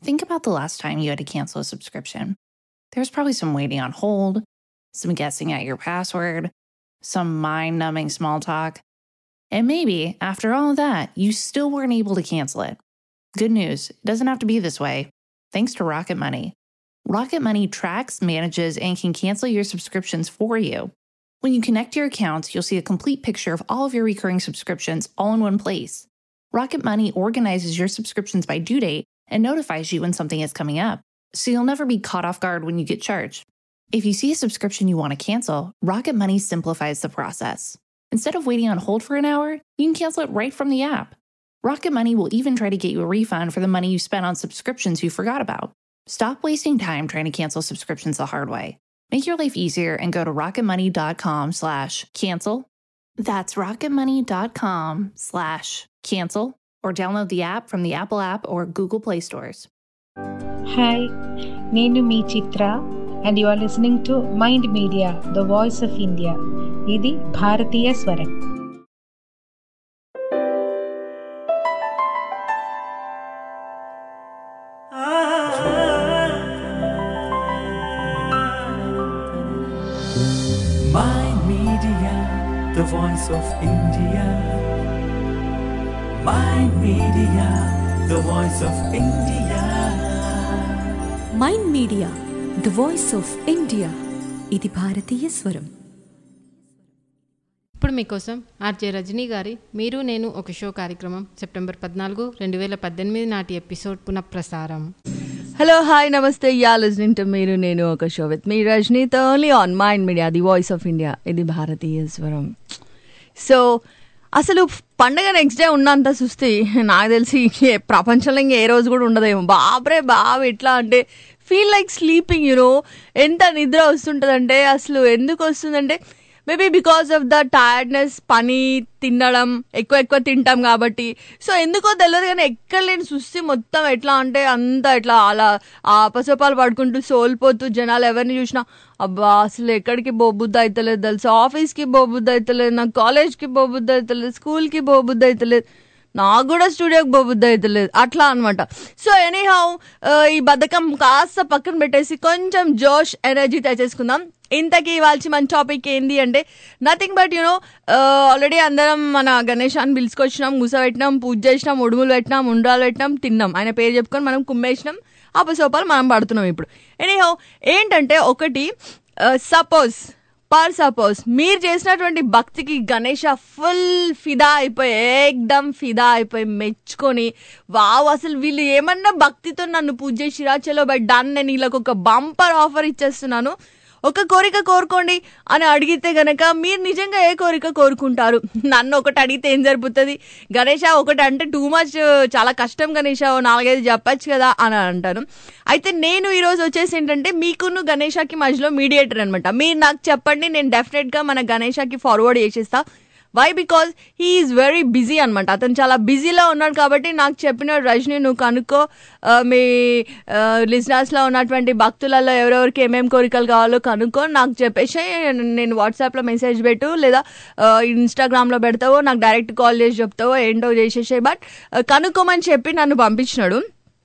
Think about the last time you had to cancel a subscription. There was probably some waiting on hold, some guessing at your password, some mind numbing small talk. And maybe, after all of that, you still weren't able to cancel it. Good news, it doesn't have to be this way. Thanks to Rocket Money. Rocket Money tracks, manages, and can cancel your subscriptions for you. When you connect your accounts, you'll see a complete picture of all of your recurring subscriptions all in one place. Rocket Money organizes your subscriptions by due date and notifies you when something is coming up, so you'll never be caught off guard when you get charged. If you see a subscription you want to cancel, Rocket Money simplifies the process. Instead of waiting on hold for an hour, you can cancel it right from the app. Rocket Money will even try to get you a refund for the money you spent on subscriptions you forgot about. Stop wasting time trying to cancel subscriptions the hard way. Make your life easier and go to rocketmoney.com slash cancel. That's rocketmoney.com slash cancel or download the app from the Apple app or Google Play stores. Hi నేను మీ Chitra and you are listening to Mind Media the voice of India ఇది భారతీయ స్వరం Mind Media, the voice of India. Mind Media, the voice of India. Mind Media the voice of India ఇది భారతీయ స్వరం ఇప్పుడు మీకోసం ఆర్జే రజనీ గారి మీరు నేను ఒక షో కార్యక్రమం సెప్టెంబర్ పద్నాలుగు రెండు వేల పద్దెనిమిది నాటి ఎపిసోడ్ పునఃప్రసారం హలో హాయ్ నమస్తే యా లిస్నింగ్ టు మీరు నేను ఒక show with me Rajneet only on Mind media the voice of India ఇది భారతీయ స్వరం సో అసలు పండగ నెక్స్ట్ డే ఉన్నంత సుస్తి నాకు తెలిసి ఏ ప్రపంచంలో ఇంకా ఏ రోజు కూడా ఉండదేమో బాబ్రే బాబు ఎట్లా అంటే ఫీల్ లైక్ స్లీపింగ్ యూనో ఎంత నిద్ర వస్తుంటుందంటే అసలు ఎందుకు వస్తుందంటే maybe because of the tiredness పని తినడం ఎక్కువ ఎక్కువ తింటాం కాబట్టి సో ఎందుకో తెలియదు కానీ ఎక్కడ లేని సుస్తి మొత్తం ఎట్లా అంటే అంత ఎట్లా అలా ఆపసోపాలు పడుకుంటూ సోల్పోతూ జనాలు ఎవరిని చూసినా అబ్బా అసలు ఎక్కడికి బోబుద్ది అవుతలేదు తెలుసా ఆఫీస్కి బోబుద్ది అవుతలేదు నాకు కాలేజ్కి బోబుద్ది అవుతలేదు స్కూల్కి బోబుద్ది అవుతలేదు నాకు కూడా స్టూడియోకి పోబుద్ది అవుతలేదు అట్లా అనమాట సో ఎనీహౌ ఈ బద్ధకం కాస్త పక్కన పెట్టేసి కొంచెం జోష్ ఎనర్జీ తెచ్చేసుకుందాం ఇంతకీ ఇవాల్సి మన టాపిక్ ఏంది అంటే నథింగ్ బట్ యునో ఆల్రెడీ అందరం మన గణేశాన్ని పిలుచుకొచ్చినాం మూసపెట్టినాం పూజ చేసినాం ఉడుములు పెట్టినాం ఉండ్రాలు పెట్టినాం తిన్నాం ఆయన పేరు చెప్పుకొని మనం కుమ్మేసినాం అపసోపాలు మనం పడుతున్నాం ఇప్పుడు ఎనీహౌ ఏంటంటే ఒకటి సపోజ్ పర్ సపోజ్ మీరు చేసినటువంటి భక్తికి గణేష ఫుల్ ఫిదా అయిపోయి ఏకదమ్ ఫిదా అయిపోయి మెచ్చుకొని వావ్ అసలు వీళ్ళు ఏమన్నా భక్తితో నన్ను పూజ చేసిరా చలో బై డన్ నేను వీళ్ళకి ఒక బంపర్ ఆఫర్ ఇచ్చేస్తున్నాను ఒక కోరిక కోరుకోండి అని అడిగితే గనక మీరు నిజంగా ఏ కోరిక కోరుకుంటారు నన్ను ఒకటి అడిగితే ఏం జరుగుతుంది గణేష ఒకటి అంటే టూ మచ్ చాలా కష్టం గణేష ఓ నాలుగైదు చెప్పచ్చు కదా అని అంటాను అయితే నేను ఈరోజు వచ్చేసి ఏంటంటే మీకును గణేషకి మధ్యలో మీడియేటర్ అనమాట మీరు నాకు చెప్పండి నేను డెఫినెట్గా మన గణేషకి ఫార్వర్డ్ చేసేస్తా why because he is very busy అనమాట అతను చాలా బిజీలో ఉన్నాడు కాబట్టి నాకు చెప్పిన రజని నువ్వు కనుక్కో ఆ, మీ లిజినర్స్లో ఉన్నటువంటి భక్తులలో ఎవరెవరికి ఏమేమి కోరికలు కావాలో కనుక్కో నాకు చెప్పేసి నేను వాట్సాప్లో మెసేజ్ పెట్టు లేదా ఇన్స్టాగ్రామ్లో పెడతావో నాకు డైరెక్ట్ కాల్ చేసి చెప్తావో ఏంటో చేసేసాయి బట్ కనుక్కోమని చెప్పి నన్ను పంపించినాడు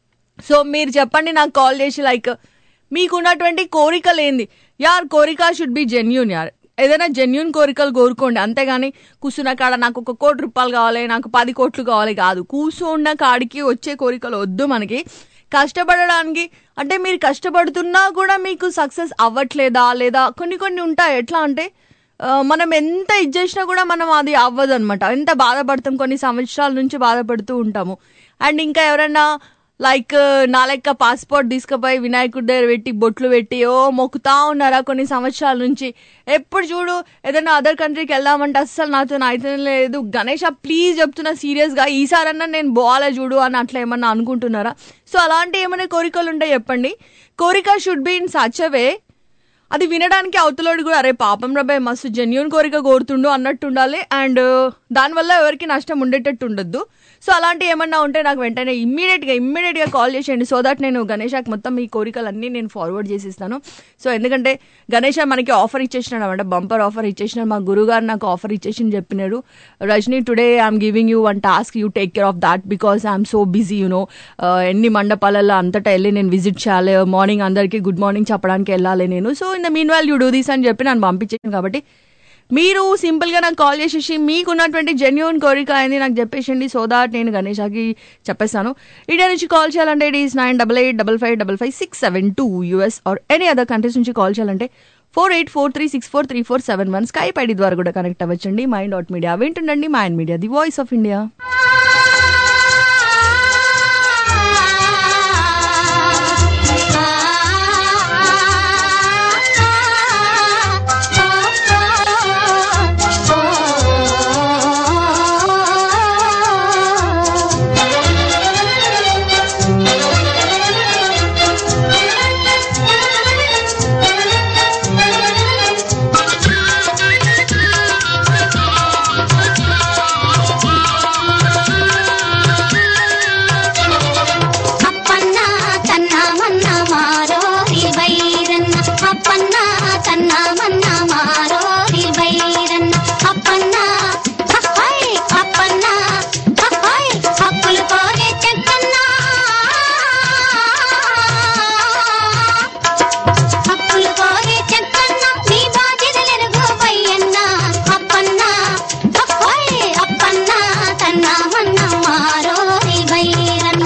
సో మీరు చెప్పండి నాకు కాల్ చేసి లైక్ మీకున్నటువంటి కోరికలు ఏంది యార్ కోరిక షుడ్ బి జెన్యున్ యార్ ఏదైనా జెన్యున్ కోరికలు కోరుకోండి అంతేగాని కూర్చున్న కాడ నాకు ఒక కోటి రూపాయలు కావాలి నాకు పది కోట్లు కావాలి కాదు కూర్చున్న కాడికి వచ్చే కోరికలు వద్దు మనకి కష్టపడడానికి అంటే మీరు కష్టపడుతున్నా కూడా మీకు సక్సెస్ అవ్వట్లేదా లేదా కొన్ని కొన్ని ఉంటాయి ఎట్లా అంటే ఆ, మనం ఎంత ఇది చేసినా కూడా మనం అది అవ్వదు అనమాట ఎంత బాధపడతాం కొన్ని సంవత్సరాల నుంచి బాధపడుతూ ఉంటాము అండ్ ఇంకా ఎవరైనా లైక్ నా లెక్క పాస్పోర్ట్ తీసుకుపోయి వినాయకుడి దగ్గర పెట్టి బొట్లు పెట్టి ఓ మొక్కుతా ఉన్నారా కొన్ని సంవత్సరాల నుంచి ఎప్పుడు చూడు ఏదైనా అదర్ కంట్రీకి వెళ్దామంటే అస్సలు నాతో అయితే లేదు గణేష్ ప్లీజ్ చెప్తున్నా సీరియస్గా ఈసారన్నా నేను పోవాలా చూడు అని అట్లా ఏమన్నా అనుకుంటున్నారా సో అలాంటి ఏమైనా కోరికలు ఉంటే చెప్పండి కోరిక should be in such way అది వినడానికి అవతలోడు కూడా అరే పాపం రాబాయ్ మస్తు జెన్యున్ కోరిక కోరుతుండు అన్నట్టు ఉండాలి అండ్ దానివల్ల ఎవరికి నష్టం ఉండేటట్టు ఉండొద్దు సో అలాంటి ఏమన్నా ఉంటే నాకు వెంటనే ఇమ్మీడియట్గా ఇమ్మీడియట్గా కాల్ చేసేయండి సో దట్ నేను గణేషాకి మొత్తం ఈ కోరికలన్నీ నేను ఫార్వర్డ్ చేసిస్తాను సో ఎందుకంటే గణేష మనకి ఆఫర్ ఇచ్చేసినాడు అనమాట బంపర్ ఆఫర్ ఇచ్చేసినాడు మా గురుగారు నాకు ఆఫర్ ఇచ్చేసి చెప్పినాడు Rajani today I'm giving you one task you take care of that because I'm so busy you know ఎన్ని మండపాలలో అంతటా వెళ్ళి నేను విజిట్ చేయాలి మార్నింగ్ అందరికీ గుడ్ మార్నింగ్ చెప్పడానికి వెళ్ళాలి నేను so in the meanwhile you do this అని చెప్పి నన్ను పంపించాను కాబట్టి మీరు సింపుల్గా నాకు కాల్ చేసేసి మీకున్నటువంటి జెన్యున్ కోరిక అయింది నాకు చెప్పేసండి సో దాట్ నేను గణేషాకి చెప్పేస్తాను ఇండియా నుంచి కాల్ చేయాలంటే it is nine double eight double five double five six seven two US or any other countries నుంచి కాల్ చేయాలంటే four eight four three six four three four seven one Skype ID ద్వారా కూడా connect అవ్వచ్చండి Mind dot Media వింటుండండి Mind media the voice of India అప్పన్న కన్న మన్న మారో బైరన్న అప్పన్న కన్న మన్న మారో బైరన్న అప్పన్న హహయ్ అప్పన్న హహయ్ అప్పులు కోరే చెక్కన్న అప్పులు కోరే చెక్కన్న నీ బాధ్యతలెరుగు పయ్యన్న అప్పన్న హహయ్ అప్పన్న కన్న మన్న మారో బైరన్న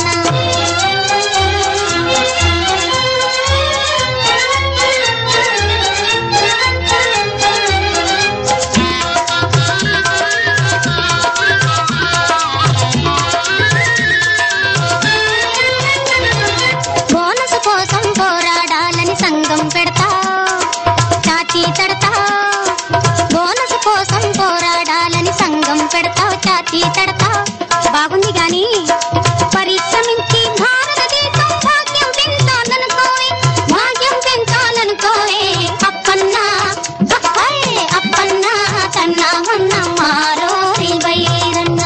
బోనస్ కోసం పోరాడాలని సంఘం పెడతా చాచి తడతా బోనస్ కోసం పోరాడాలని సంఘం పెడతా చాచి తడతా బాగుంది గాని పరిశ్రమించి భారతదేశం భాగ్యం పెంచాలనుకోవే భాగ్యం పెంచాలనుకోవే అప్పన్న అప్పయ్ అప్పన్న కన్నా మన్న మారో బైరన్న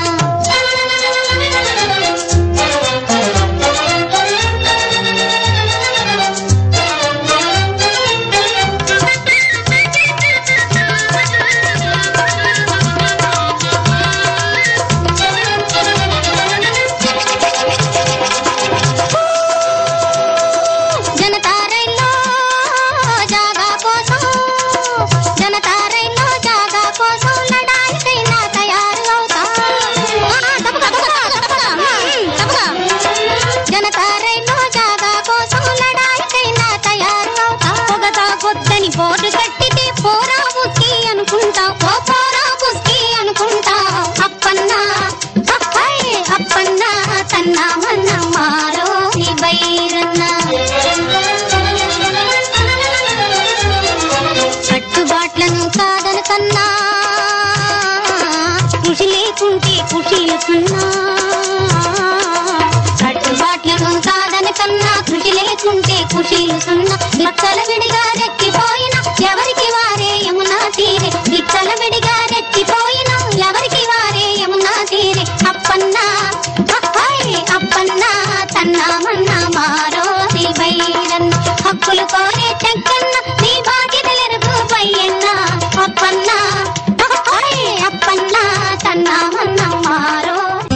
జనతా రైల్లో జాగా కోసం జనతా రైల్లో జాగా కోసం లడాయికైనా తయారు అవుతా ఆ, తప్పక, తప్పక, తప్పక, మ్మ్, తప్పక. జనతా రైల్లో జాగా కోసం లడాయికైనా తయారు అవుతా పొగతా కొద్దని బోర్డు కట్టితే పోరా బుస్కి అనుకుంటా ఓ పోరా బుస్కి అనుకుంటా అప్పన్న అప్పయ్ అప్పన్న కన్నా మన్న మారో నీ బైరన్న కట్టుబాట్లను కాదను కన్నా కృషి లేకుంటే కుషీలు సున్నా కట్టుబాట్లను కాదని కన్నా కృషి లేకుంటే కుషీలు సున్నా విచ్చల విడిగా రెక్కిపోయిన ఎవరికి వారే యమునా తీరే విచ్చల విడిగా రెక్కిపోయిన ఎవరికి వారే యమునా తీరే అప్పన్న అప్పయ్ అప్పన్న తన్నా మన్నా మారో నీ బైరన్న హక్కులు కోరే చెక్కన్న నీ బాధ్యతలెరుగు పయ్యన్న అప్పన్న అప్పయ్ అప్పన్న తన్నా మన్నా మారో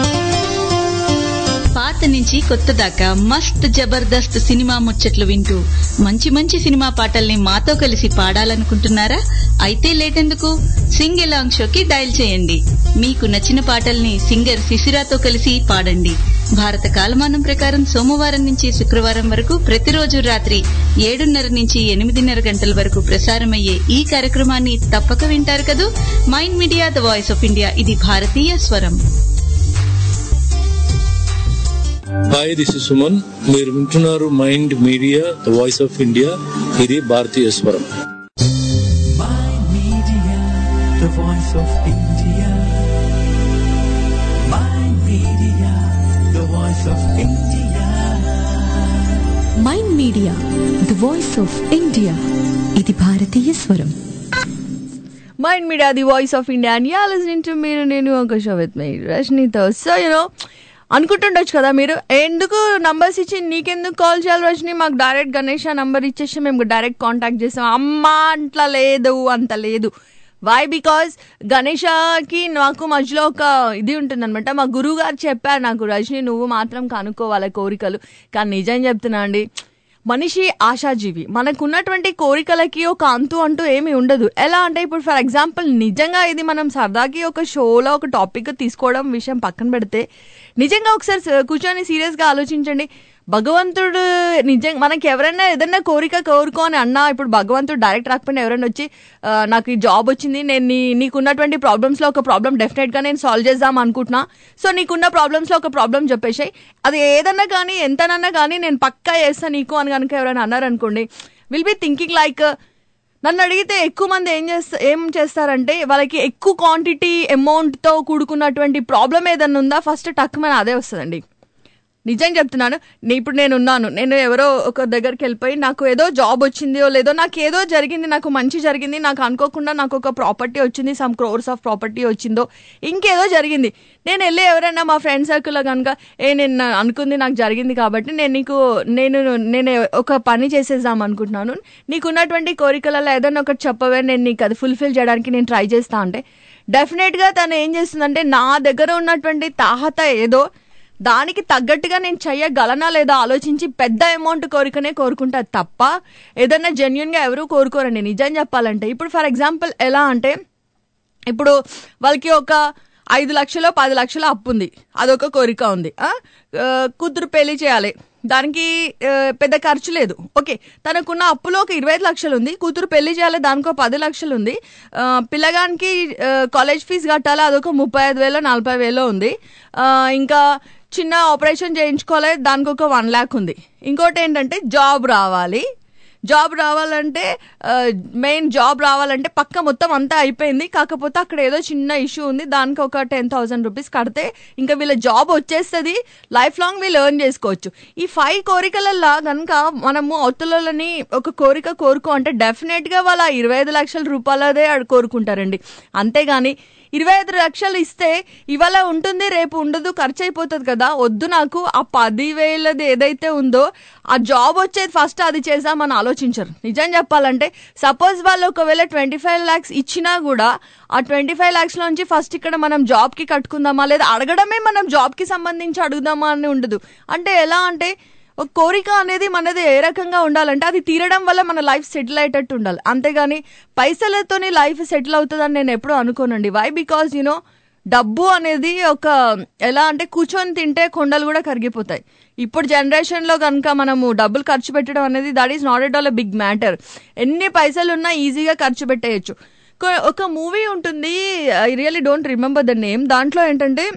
పాత నుంచి కొత్త దాకా మస్త్ జబర్దస్త్ సినిమా ముచ్చట్లు వింటూ మంచి మంచి సినిమా పాటల్ని మాతో కలిసి పాడాలనుకుంటున్నారా అయితే లేటెందుకు సింగ్ ఎలాంగ్ షోకి డయల్ చేయండి మీకు నచ్చిన పాటల్ని సింగర్ శిశిరాతో కలిసి పాడండి భారత కాలమానం ప్రకారం సోమవారం నుంచి శుక్రవారం వరకు ప్రతిరోజు రాత్రి ఏడున్నర నుంచి ఎనిమిదిన్నర గంటల వరకు ప్రసారమయ్యే ఈ కార్యక్రమాన్ని తప్పక వింటారు కదూ Mind Media the voice of India ఇది భారతీయ స్వరం హాయ్ దిస్ ఇస్ సుమన్ మీరు వింటున్నారు Mind Media the voice of India ఇది భారతీయ స్వరం Mind Media, the voice of India. Mind Media, the voice of India. Mind media the voice of India ఇది భారతీయ స్వరం Mind media the voice of India and you're listening to మీరు నేను ఒక show with my రష్నితో so you know అనుకుంటుండొచ్చు కదా మీరు ఎందుకు నంబర్స్ ఇచ్చి నీకెందుకు కాల్ చేయాలి రజని మాకు డైరెక్ట్ గణేష్ నంబర్ ఇచ్చేసి మేము డైరెక్ట్ కాంటాక్ట్ చేసాం అమ్మా అంట్లా లేదు అంత లేదు వై బికాస్ గణేషకి నాకు మధ్యలో ఒక ఇది ఉంటుందన్నమాట మా గురువు గారు చెప్పారు నాకు రజని నువ్వు మాత్రం కనుక్కోవాలి కోరికలు కానీ నిజం చెప్తున్నా అండి మనిషి ఆశాజీవి మనకున్నటువంటి కోరికలకి ఒక అంతు అంటూ ఏమీ ఉండదు ఎలా అంటే ఇప్పుడు ఫర్ ఎగ్జాంపుల్ నిజంగా ఇది మనం సరదాకి ఒక షోలో ఒక టాపిక్ తీసుకోవడం విషయం పక్కన పెడితే నిజంగా ఒకసారి స- కూర్చొని సీరియస్గా ఆలోచించండి భగవంతుడు నిజంగా మనకి ఎవరైనా ఏదైనా కోరిక కోరుకో అని అన్నా ఇప్పుడు భగవంతుడు డైరెక్ట్ రాకపోయినా ఎవరైనా వచ్చి "ఆ, నాకు ఈ జాబ్ వచ్చింది నేను నీ నీకున్నటువంటి ప్రాబ్లమ్స్లో ఒక ప్రాబ్లం డెఫినెట్గా నేను సాల్వ్ చేద్దాం అనుకుంటున్నా సో నీకున్న ప్రాబ్లమ్స్లో ఒక ప్రాబ్లం చెప్పేసాయి అది ఏదన్నా కానీ ఎంతనన్నా కానీ నేను పక్కా చేస్తా నీకు అని కనుక ఎవరైనా అన్నారనుకోండి విల్ బి థింకింగ్ లైక్ నన్ను అడిగితే ఎక్కువ మంది ఏం చేస్తా ఏం చేస్తారంటే వాళ్ళకి ఎక్కువ క్వాంటిటీ అమౌంట్తో కూడుకున్నటువంటి ప్రాబ్లం ఏదన్నా ఉందా ఫస్ట్ టక్ మన అదే వస్తుందండి నిజం చెప్తున్నాను నే- ఇప్పుడు నేను ఉన్నాను నేను ఎవరో ఒక దగ్గరికి వెళ్ళిపోయి నాకు ఏదో జాబ్ వచ్చిందో లేదో నాకు ఏదో జరిగింది నాకు మంచి జరిగింది నాకు అనుకోకుండా నాకు ఒక ప్రాపర్టీ వచ్చింది సమ్ క్రోర్స్ ఆఫ్ ప్రాపర్టీ వచ్చిందో ఇంకేదో జరిగింది నేను వెళ్ళి ఎవరైనా మా ఫ్రెండ్ సర్కిల్లో కనుక ఏ నేను నా- అనుకుంది నాకు జరిగింది కాబట్టి నేను నీకు నేను నేను ఒక పని చేసేద్దాం అనుకుంటున్నాను నీకున్నటువంటి కోరికలలో ఏదైనా ఒకటి చెప్పవే నేను నీకు అది ఫుల్ఫిల్ చేయడానికి నేను ట్రై చేస్తా అంటే డెఫినెట్గా తను ఏం చేస్తుందంటే నా దగ్గర ఉన్నటువంటి తాహత ఏదో దానికి తగ్గట్టుగా నేను చెయ్యగలనా లేదా ఆలోచించి పెద్ద అమౌంట్ కోరికనే కోరుకుంటారు తప్ప ఏదైనా జెన్యున్గా ఎవరు కోరుకోరండి నిజం చెప్పాలంటే ఇప్పుడు ఫర్ ఎగ్జాంపుల్ ఎలా అంటే ఇప్పుడు వాళ్ళకి ఒక ఐదు లక్షలు పది లక్షల అప్పు ఉంది అదొక కోరిక ఉంది ఆ? ఆ, కూతురు పెళ్లి చేయాలి దానికి ఆ, పెద్ద ఖర్చు లేదు ఓకే తనకున్న అప్పులో ఒక ఇరవై ఐదు లక్షలు ఉంది కూతురు పెళ్లి చేయాలి దానికో పది లక్షలు ఉంది ఆ, పిల్లగానికి ఆ, కాలేజ్ ఫీజు కట్టాలి అదొక ముప్పై ఐదు వేలో నలభై వేలో ఉంది ఆ, ఇంకా చిన్న ఆపరేషన్ చేయించుకోవాలి దానికి ఒక వన్ ల్యాక్ ఉంది ఇంకోటి ఏంటంటే జాబ్ రావాలి జాబ్ రావాలంటే మెయిన్ జాబ్ రావాలంటే పక్క మొత్తం అంతా అయిపోయింది కాకపోతే అక్కడ ఏదో చిన్న ఇష్యూ ఉంది దానికి ఒక టెన్ థౌసండ్ రూపీస్ కడితే ఇంకా వీళ్ళ జాబ్ వచ్చేస్తుంది లైఫ్ లాంగ్ వీళ్ళు ఎర్న్ చేసుకోవచ్చు ఈ ఫైవ్ కోరికలల్లో కనుక మనము అవతలని ఒక కోరిక కోరుకో అంటే డెఫినెట్గా వాళ్ళ ఇరవై ఐదు లక్షల రూపాయలదే ఆడ కోరుకుంటారండి అంతేగాని ఇరవై ఐదు లక్షలు ఇస్తే ఇవాళ ఉంటుంది రేపు ఉండదు ఖర్చు అయిపోతుంది కదా వద్దు నాకు ఆ పదివేలది ఏదైతే ఉందో ఆ జాబ్ వచ్చేది ఫస్ట్ అది చేద్దామని ఆలోచించరు నిజం చెప్పాలంటే సపోజ్ వాళ్ళు ఒకవేళ ట్వంటీ ఫైవ్ ల్యాక్స్ ఇచ్చినా కూడా ఆ ట్వంటీ ఫైవ్ ల్యాక్స్ నుంచి ఫస్ట్ ఇక్కడ మనం జాబ్కి కట్టుకుందామా లేదా అడగడమే మనం జాబ్కి సంబంధించి అడుగుదామా అని ఉండదు అంటే ఎలా అంటే ఒక కోరిక అనేది మనది ఏ రకంగా ఉండాలంటే అది తీరడం వల్ల మన లైఫ్ సెటిల్ అయ్యేటట్టు ఉండాలి అంతేగాని పైసలతోని లైఫ్ సెటిల్ అవుతుందని నేను ఎప్పుడూ అనుకోనండి వై బికాజ్ యూనో డబ్బు అనేది ఒక ఎలా అంటే కూర్చొని తింటే కొండలు కూడా కరిగిపోతాయి ఇప్పుడు జనరేషన్లో కనుక మనము డబ్బులు ఖర్చు పెట్టడం అనేది that is not at all a big matter ఎన్ని పైసలు ఉన్నా ఈజీగా ఖర్చు పెట్టేయచ్చు కొ- ఒక మూవీ ఉంటుంది I really don't remember the name దాంట్లో ఏంటంటే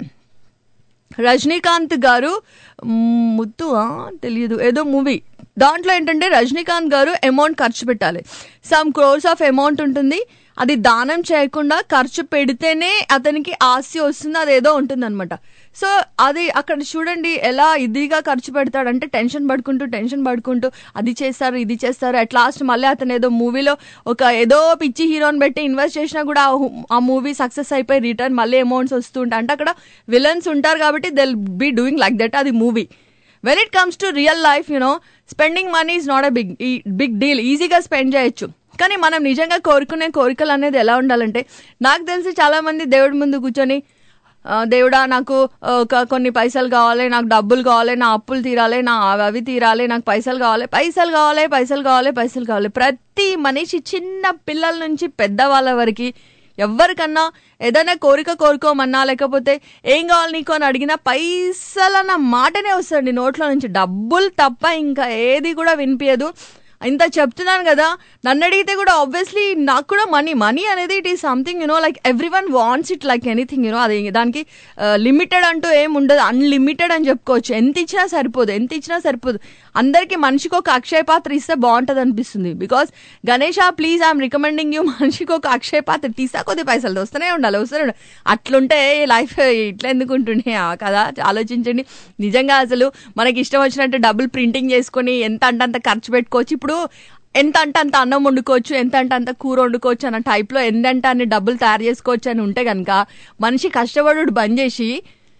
రజనీకాంత్ గారు మ్, ముత్తువా తెలియదు ఏదో మూవీ దాంట్లో ఏంటంటే రజనీకాంత్ గారు అమౌంట్ ఖర్చు పెట్టాలి సమ్ క్రోర్స్ ఆఫ్ అమౌంట్ ఉంటుంది అది దానం చేయకుండా ఖర్చు పెడితేనే అతనికి ఆస్తి వస్తుంది అదేదో ఉంటుంది అనమాట సో అది అక్కడ చూడండి ఎలా ఇదిగా ఖర్చు పెడతాడంటే టెన్షన్ పడుకుంటూ టెన్షన్ పడుకుంటూ అది చేస్తారు ఇది చేస్తారు అట్ లాస్ట్ మళ్ళీ అతను ఏదో మూవీలో ఒక ఏదో పిచ్చి హీరోని పెట్టి ఇన్వెస్ట్ చేసినా కూడా ఆ హు- ఆ మూవీ సక్సెస్ అయిపోయి రిటర్న్ మళ్ళీ అమౌంట్స్ వస్తుంటాయి అంటే అక్కడ విలన్స్ ఉంటారు కాబట్టి they'll be doing like that అది movie when it comes to real life you know spending money is not a big big deal ఈజీగా స్పెండ్ చేయొచ్చు కానీ మనం నిజంగా కోరుకునే కోరికలు అనేది ఎలా ఉండాలంటే నాకు తెలిసి చాలా మంది దేవుడి ముందు కూర్చొని ఆ, దేవుడా నాకు ఆ, ఒక కొన్ని పైసలు కావాలి నాకు డబ్బులు కావాలి నా అప్పులు తీరాలి నా అవి అవి తీరాలి నాకు పైసలు కావాలి పైసలు కావాలి పైసలు కావాలి పైసలు కావాలి ప్రతి మనిషి చిన్న పిల్లల నుంచి పెద్దవాళ్ళ వరకు ఎవరికన్నా ఏదైనా కోరిక కోరుకోమన్నా లేకపోతే ఏం కావాలి నీకు అని అడిగినా పైసలు అన్న మాటనే వస్తుంది నోట్లో నుంచి డబ్బులు తప్ప ఇంకా ఏది కూడా వినిపించదు ఇంత చెప్తున్నాను కదా నన్ను అడిగితే కూడా ఆబ్వియస్లీ నాకు కూడా మనీ మనీ అనేది it is something you know like everyone wants it like anything you know అది దానికి లిమిటెడ్ అంటూ ఏం ఉండదు అన్లిమిటెడ్ అని చెప్పుకోవచ్చు ఎంత ఇచ్చినా సరిపోదు ఎంత ఇచ్చినా సరిపోదు అందరికీ మనిషికి ఒక అక్షయ పాత్ర ఇస్తే బాగుంటుంది అనిపిస్తుంది because Ganesh please I'm recommending you మనిషికి ఒక అక్షయ పాత్ర తీసా కొద్ది పైసలు వస్తూనే ఉండాలి వస్తూనే ఉండాలి అట్లుంటే లైఫ్ ఇట్లా ఎందుకు ఉంటుండే ఆ కదా ఆలోచించండి నిజంగా అసలు మనకి ఇష్టం వచ్చినట్టు డబ్బులు ప్రింటింగ్ చేసుకొని ఎంత అంటే అంత ఖర్చు పెట్టుకోవచ్చు ఇప్పుడు ఎంత అంటే అంత అన్నం వండుకోవచ్చు ఎంత అంటే అంత కూర వండుకోవచ్చు అన్న టైప్లో ఎంతంటే అన్ని డబ్బులు తయారు చేసుకోవచ్చు అని ఉంటే కనుక మనిషి కష్టపడు బంద్ చేసి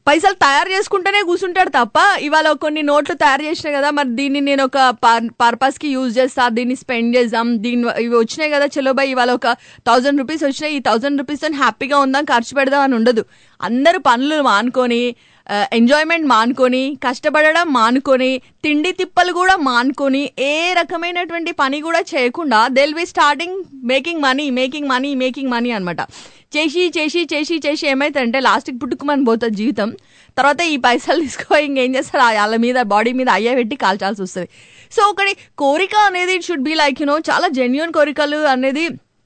పైసలు తయారు చేసుకుంటేనే కూర్చుంటాడు తప్ప ఇవాళ కొన్ని నోట్లు తయారు చేసినా కదా మరి దీన్ని నేను ఒక పర్పస్ కి యూజ్ చేస్తా దీన్ని స్పెండ్ చేద్దాం దీని ఇవి వచ్చినాయి కదా చలో బై ఇవాళ ఒక థౌజండ్ రూపీస్ వచ్చినాయి ఈ థౌజండ్ రూపీస్ తో హ్యాపీగా ఉందాం ఖర్చు పెడదాం అని ఉండదు అందరూ పనులు మానుకొని ఎంజాయ్మెంట్ మానుకొని కష్టపడడం మానుకొని తిండి తిప్పలు కూడా మానుకొని ఏ రకమైనటువంటి పని కూడా చేయకుండా they'll be starting making money making money making money అనమాట చేసి చేసి చేసి చేసి ఏమైతుందంటే లాస్ట్కి పుట్టుకుమని పోతుంది జీవితం తర్వాత ఈ పైసలు తీసుకో ఇంకేం చేస్తారు ఆ వాళ్ళ మీద బాడీ మీద అయ్యే పెట్టి కాల్చాల్సి వస్తుంది సో ఒకటి కోరిక అనేది it should be like you know చాలా జెన్యున్ కోరికలు అనేది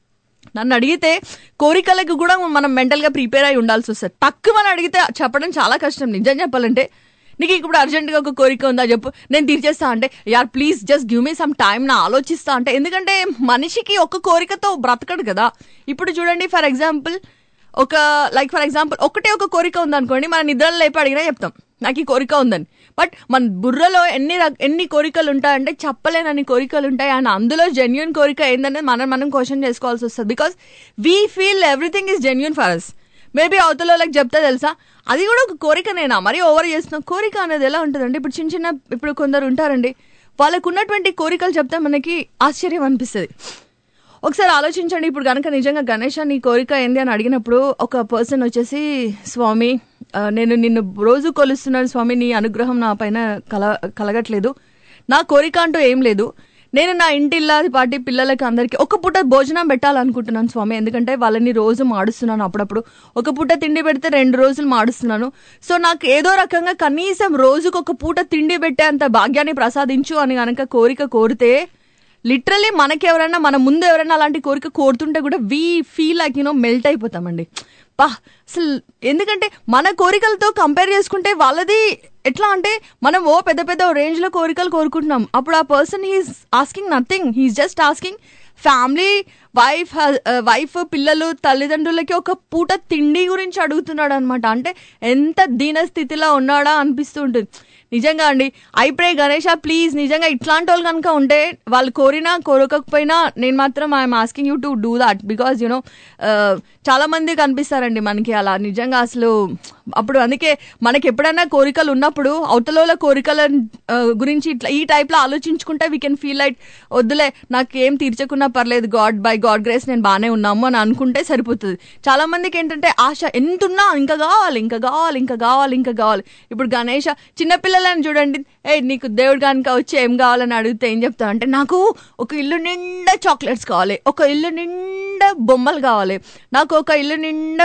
నన్ను అడిగితే కోరికలకు కూడా మనం మెంటల్గా ప్రిపేర్ అయి ఉండాల్సి వస్తుంది తక్కువ అని అడిగితే చెప్పడం చాలా కష్టం నిజం చెప్పాలంటే నీకు ఇప్పుడు అర్జెంట్గా ఒక కోరిక ఉందా చెప్పు నేను తీర్చేస్తా అంటే యార్ please just give me some time నా ఆలోచిస్తా అంటే ఎందుకంటే మనిషికి ఒక కోరికతో బ్రతకడు కదా ఇప్పుడు చూడండి ఫర్ ఎగ్జాంపుల్ ఒక లైక్ ఫర్ ఎగ్జాంపుల్ ఒకటే ఒక కోరిక ఉందనుకోండి మన నిద్రలో లేపి అడిగినా చెప్తాం నాకు ఈ కోరిక ఉందని బట్ మన బుర్రలో ఎన్ని రక- ఎన్ని కోరికలు ఉంటాయంటే చెప్పలేనన్ని కోరికలు ఉంటాయి అండ్ అందులో జెన్యున్ కోరిక ఏందనేది మనం మనం క్వశ్చన్ చేసుకోవాల్సి వస్తుంది because we feel everything is genuine for us maybe అవతల వాళ్ళకి చెప్తే తెలుసా అది కూడా ఒక కోరికనేనా మరి ఓవర్ చేస్తున్నాం కోరిక అనేది ఎలా ఉంటుందండి ఇప్పుడు చిన్న చిన్న ఇప్పుడు కొందరు ఉంటారండి వాళ్ళకు ఉన్నటువంటి కోరికలు చెప్తే మనకి ఆశ్చర్యం అనిపిస్తుంది ఒకసారి ఆలోచించండి ఇప్పుడు కనుక నిజంగా గణేష్ నీ కోరిక ఏంది అని అడిగినప్పుడు ఒక పర్సన్ వచ్చేసి స్వామి ఆ, నేను నిన్ను రోజు కొలుస్తున్నాను స్వామి నీ అనుగ్రహం నా పైన కల కలగట్లేదు నా కోరిక అంటూ ఏం లేదు నేను నా ఇంటి ఇల్లాది పాటి పిల్లలకి అందరికీ ఒక పూట భోజనం పెట్టాలనుకుంటున్నాను స్వామి ఎందుకంటే వాళ్ళని రోజు మాడుస్తున్నాను అప్పుడప్పుడు ఒక పూట తిండి పెడితే రెండు రోజులు మాడుస్తున్నాను సో నాకు ఏదో రకంగా కనీసం రోజుకు ఒక పూట తిండి పెట్టే అంత భాగ్యాన్ని ప్రసాదించు అని గనక కోరిక కోరితే లిటరలీ మనకి ఎవరైనా మన ముందు ఎవరైనా అలాంటి కోరిక కోరుతుంటే కూడా we feel like you know melt అయిపోతామండి పా అసలు ఎందుకంటే మన కోరికలతో కంపేర్ చేసుకుంటే వాళ్ళది ఎట్లా అంటే మనం ఓ పెద్ద పెద్ద రేంజ్ లో కోరికలు కోరుకుంటున్నాం అప్పుడు ఆ person he's asking nothing he's just asking family wife wife పిల్లలు తల్లిదండ్రులకి ఒక పూట తిండి గురించి అడుగుతున్నాడు అనమాట అంటే ఎంత దీన స్థితిలో ఉన్నాడా అనిపిస్తూ ఉంటుంది నిజంగా అండి ఐప్రే గణేష ప్లీజ్ నిజంగా ఇట్లాంటి వాళ్ళు కనుక ఉంటే వాళ్ళు కోరినా కోరకపోయినా నేను మాత్రం I'm asking you to do that because you know చాలా మంది కనిపిస్తారండి మనకి అలా నిజంగా అసలు అప్పుడు అందుకే మనకి ఎప్పుడైనా కోరికలు ఉన్నప్పుడు అవతల కోరికల ఆ, గురించి ఇట్లా ఈ టైప్లో ఆలోచించుకుంటే వీ కెన్ ఫీల్ లైక్ వద్దులే నాకు ఏం తీర్చకున్నా పర్లేదు గాడ్ బై గాడ్ గ్రేస్ నేను బాగానే ఉన్నాము అని అనుకుంటే సరిపోతుంది చాలా మందికి ఏంటంటే ఆశ ఎంతున్నా ఇంకా కావాలి ఇంకా కావాలి ఇంకా కావాలి ఇంకా కావాలి ఇప్పుడు గణేష చిన్నపిల్లలని చూడండి ఏ నీకు దేవుడు కనుక వచ్చి ఏం కావాలని అడిగితే ఏం చెప్తాను అంటే నాకు ఒక ఇల్లు నిండా చాక్లెట్స్ కావాలి ఒక ఇల్లు నిండా బొమ్మలు కావాలి నాకు ఒక ఇల్లు నిండా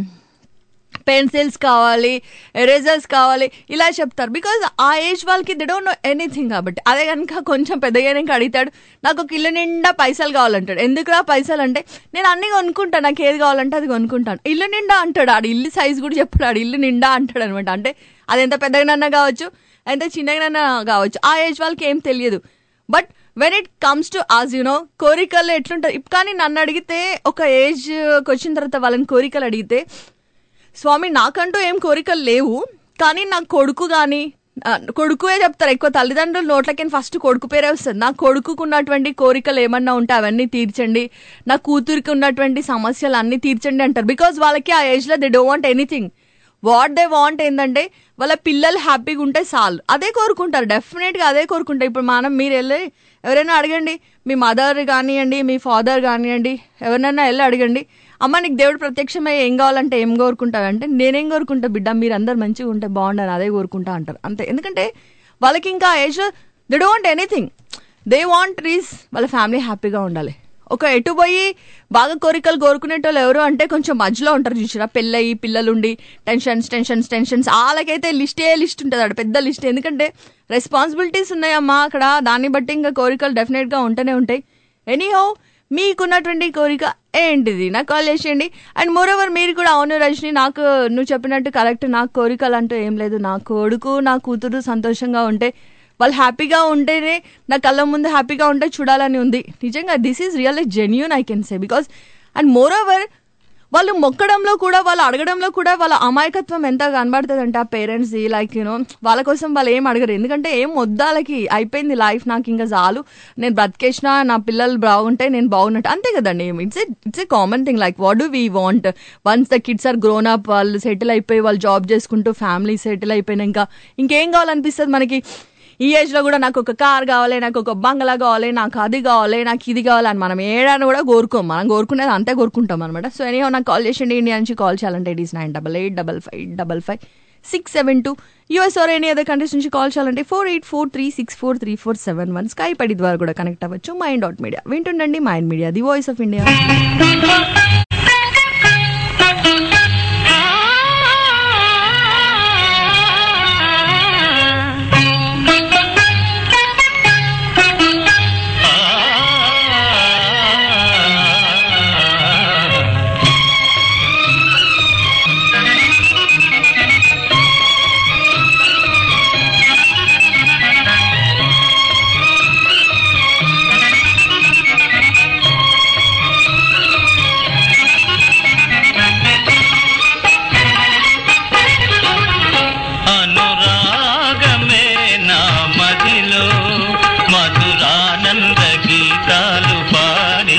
పెన్సిల్స్ కావాలి ఎరేజర్స్ కావాలి ఇలా చెప్తారు బికాజ్ ఆ ఏజ్ వాళ్ళకి దే డోంట్ నో ఎనీథింగ్ కాబట్టి అదే కనుక కొంచెం పెద్దగానే అడుగుతాడు నాకు ఒక ఇల్లు నిండా పైసలు కావాలంటాడు ఎందుకురా పైసలు అంటే నేను అన్ని కొనుక్కుంటాను నాకు ఏది కావాలంటే అది కొనుక్కుంటాను ఇల్లు నిండా అంటాడు ఆడు ఇల్లు సైజ్ కూడా చెప్పాడు ఆడు ఇల్లు నిండా అంటాడు అనమాట అంటే అది ఎంత పెద్దగానన్నా కావచ్చు ఎంత చిన్నగానన్నా కావచ్చు ఆ ఏజ్ వాళ్ళకి ఏం తెలియదు but when it comes to us you know కోరికలు ఎట్లుంటారు ఇప్ కానీ నన్ను అడిగితే ఒక ఏజ్కి వచ్చిన తర్వాత వాళ్ళని కోరికలు అడిగితే స్వామి నాకంటూ ఏం కోరికలు లేవు కానీ నా కొడుకు కానీ కొడుకువే చెప్తారు ఎక్కువ తల్లిదండ్రులు నోట్లకి ఫస్ట్ కొడుకు పేరే వస్తుంది నా కొడుకుకు ఉన్నటువంటి కోరికలు ఏమన్నా ఉంటే అవన్నీ తీర్చండి నా కూతురికి ఉన్నటువంటి సమస్యలు అన్నీ తీర్చండి అంటారు బికాజ్ వాళ్ళకి ఆ ఏజ్లో they don't want anything what they want ఏంటంటే వాళ్ళ పిల్లలు హ్యాపీగా ఉంటే చాలు అదే కోరుకుంటారు డెఫినెట్గా అదే కోరుకుంటారు ఇప్పుడు మనం మీరు వెళ్ళి ఎవరైనా అడగండి మీ మదర్ కానివ్వండి మీ ఫాదర్ కానివ్వండి ఎవరినైనా వెళ్ళి అడగండి అమ్మ నీకు దేవుడు ప్రత్యక్షమై ఏం కావాలంటే ఏం కోరుకుంటావు అంటే నేనేం కోరుకుంటా బిడ్డ మీరు అందరు మంచిగా ఉంటే బాగుండని అదే కోరుకుంటా అంటారు అంతే ఎందుకంటే వాళ్ళకి ఇంకా age they don't anything they want రీస్ వాళ్ళ ఫ్యామిలీ హ్యాపీగా ఉండాలి ఒక ఎటు పోయి బాగా కోరికలు కోరుకునేటోళ్ళు ఎవరు అంటే కొంచెం మధ్యలో ఉంటారు చూసిరా పెళ్ళయి పిల్లలుండి టెన్షన్స్ టెన్షన్స్ టెన్షన్స్ వాళ్ళకైతే లిస్టే లిస్ట్ ఉంటుంది అక్కడ పెద్ద లిస్ట్ ఎందుకంటే రెస్పాన్సిబిలిటీస్ ఉన్నాయమ్మా అక్కడ దాన్ని బట్టి ఇంకా కోరికలు డెఫినెట్గా ఉంటూనే ఉంటాయి ఎనీహౌ మీకున్నటువంటి కోరిక ఏంటిది నాకు కాల్ చేసేయండి అండ్ మోర్ ఓవర్ మీరు కూడా అవును రజని నాకు నువ్వు చెప్పినట్టు కరెక్ట్ నాకు కోరికలు అంటూ ఏం లేదు నా కొడుకు నా కూతురు సంతోషంగా ఉంటే వాళ్ళు హ్యాపీగా ఉంటేనే నా కళ్ళ ముందు హ్యాపీగా ఉంటే చూడాలని ఉంది నిజంగా this is really genuine I can say because and moreover వాళ్ళు మొక్కడంలో కూడా వాళ్ళు అడగడంలో కూడా వాళ్ళ అమాయకత్వం ఎంత కనబడుతుంది అంటే ఆ పేరెంట్స్ లైక్ యూనో వాళ్ళ కోసం వాళ్ళు ఏం అడగరు ఎందుకంటే ఏం వద్దాలకి అయిపోయింది లైఫ్ నాకు ఇంకా చాలు నేను బ్రతికేసిన నా పిల్లలు బాగుంటే నేను బాగున్నట్టు అంతే కదండి it's it's a common thing like what do we want once the kids are grown up వాళ్ళు సెటిల్ అయిపోయి వాళ్ళు జాబ్ చేసుకుంటూ ఫ్యామిలీ సెటిల్ అయిపోయినాక ఇంకేం కావాలనిపిస్తుంది మనకి ఈ ఏజ్ లో కూడా నాకు ఒక కార్ కావాలి నాకు ఒక బంగ్లా కావాలి నాకు అది కావాలి నాకు ఇది కావాలి అని మనం ఏడాన్ని కూడా కోరుకోం మనం కోరుకునేది అంతే కోరుకుంటాం అనమాట సో ఎనీ నాకు కాల్ చేసిండి ఇండియా నుంచి కాల్ చేయాలంటే it is nine double eight double five double five six seven two US or any other countries నుంచి కాల్ చేయాలంటే four eight four three six four three four seven one Skype ID ద్వారా కూడా connect అవ్వచ్చు Mind dot Media వింటుండండి Mind media the voice of India అనురాగమే నా మదిలో మధురానంద గీతాలు పాడి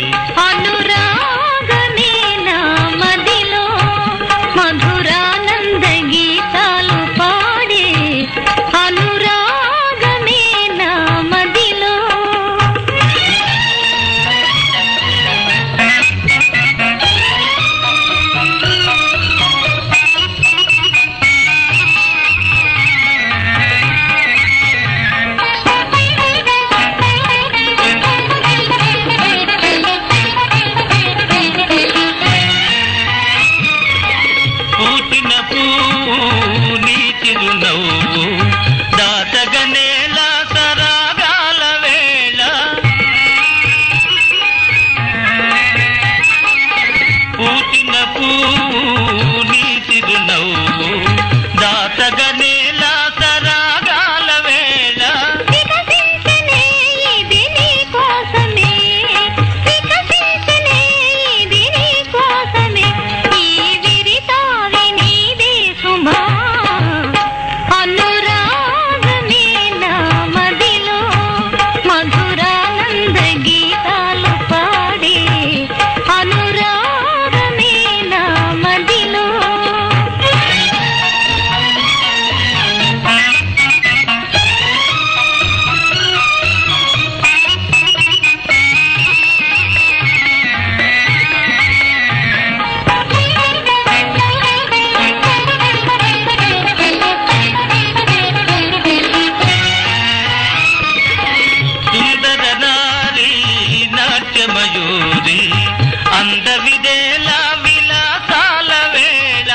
అనురాగమే నా మదిలో మధురానంద గీతాలు పాడే అనురాగమే నా మదిలో పూసిన పువ్వు నీ చిరునవ్వు దాటగనేల సరాగాల వేళ పూసిన పువ్వు నీ చిరునవ్వు దాటగనేల సరాగాల వేళ వికసించనే ఇది నీ కోసమే వికసించనే ఇది నీ కోసమే ఈ విరితావి నీదే సుమా అనురాగమే నా మదిలో మధురానంద గీతాలు పాడే అనురాగమే నా మదిలో సుందర నారీ నాట్యమయూరి అంద విదేల విలాసాల వేళ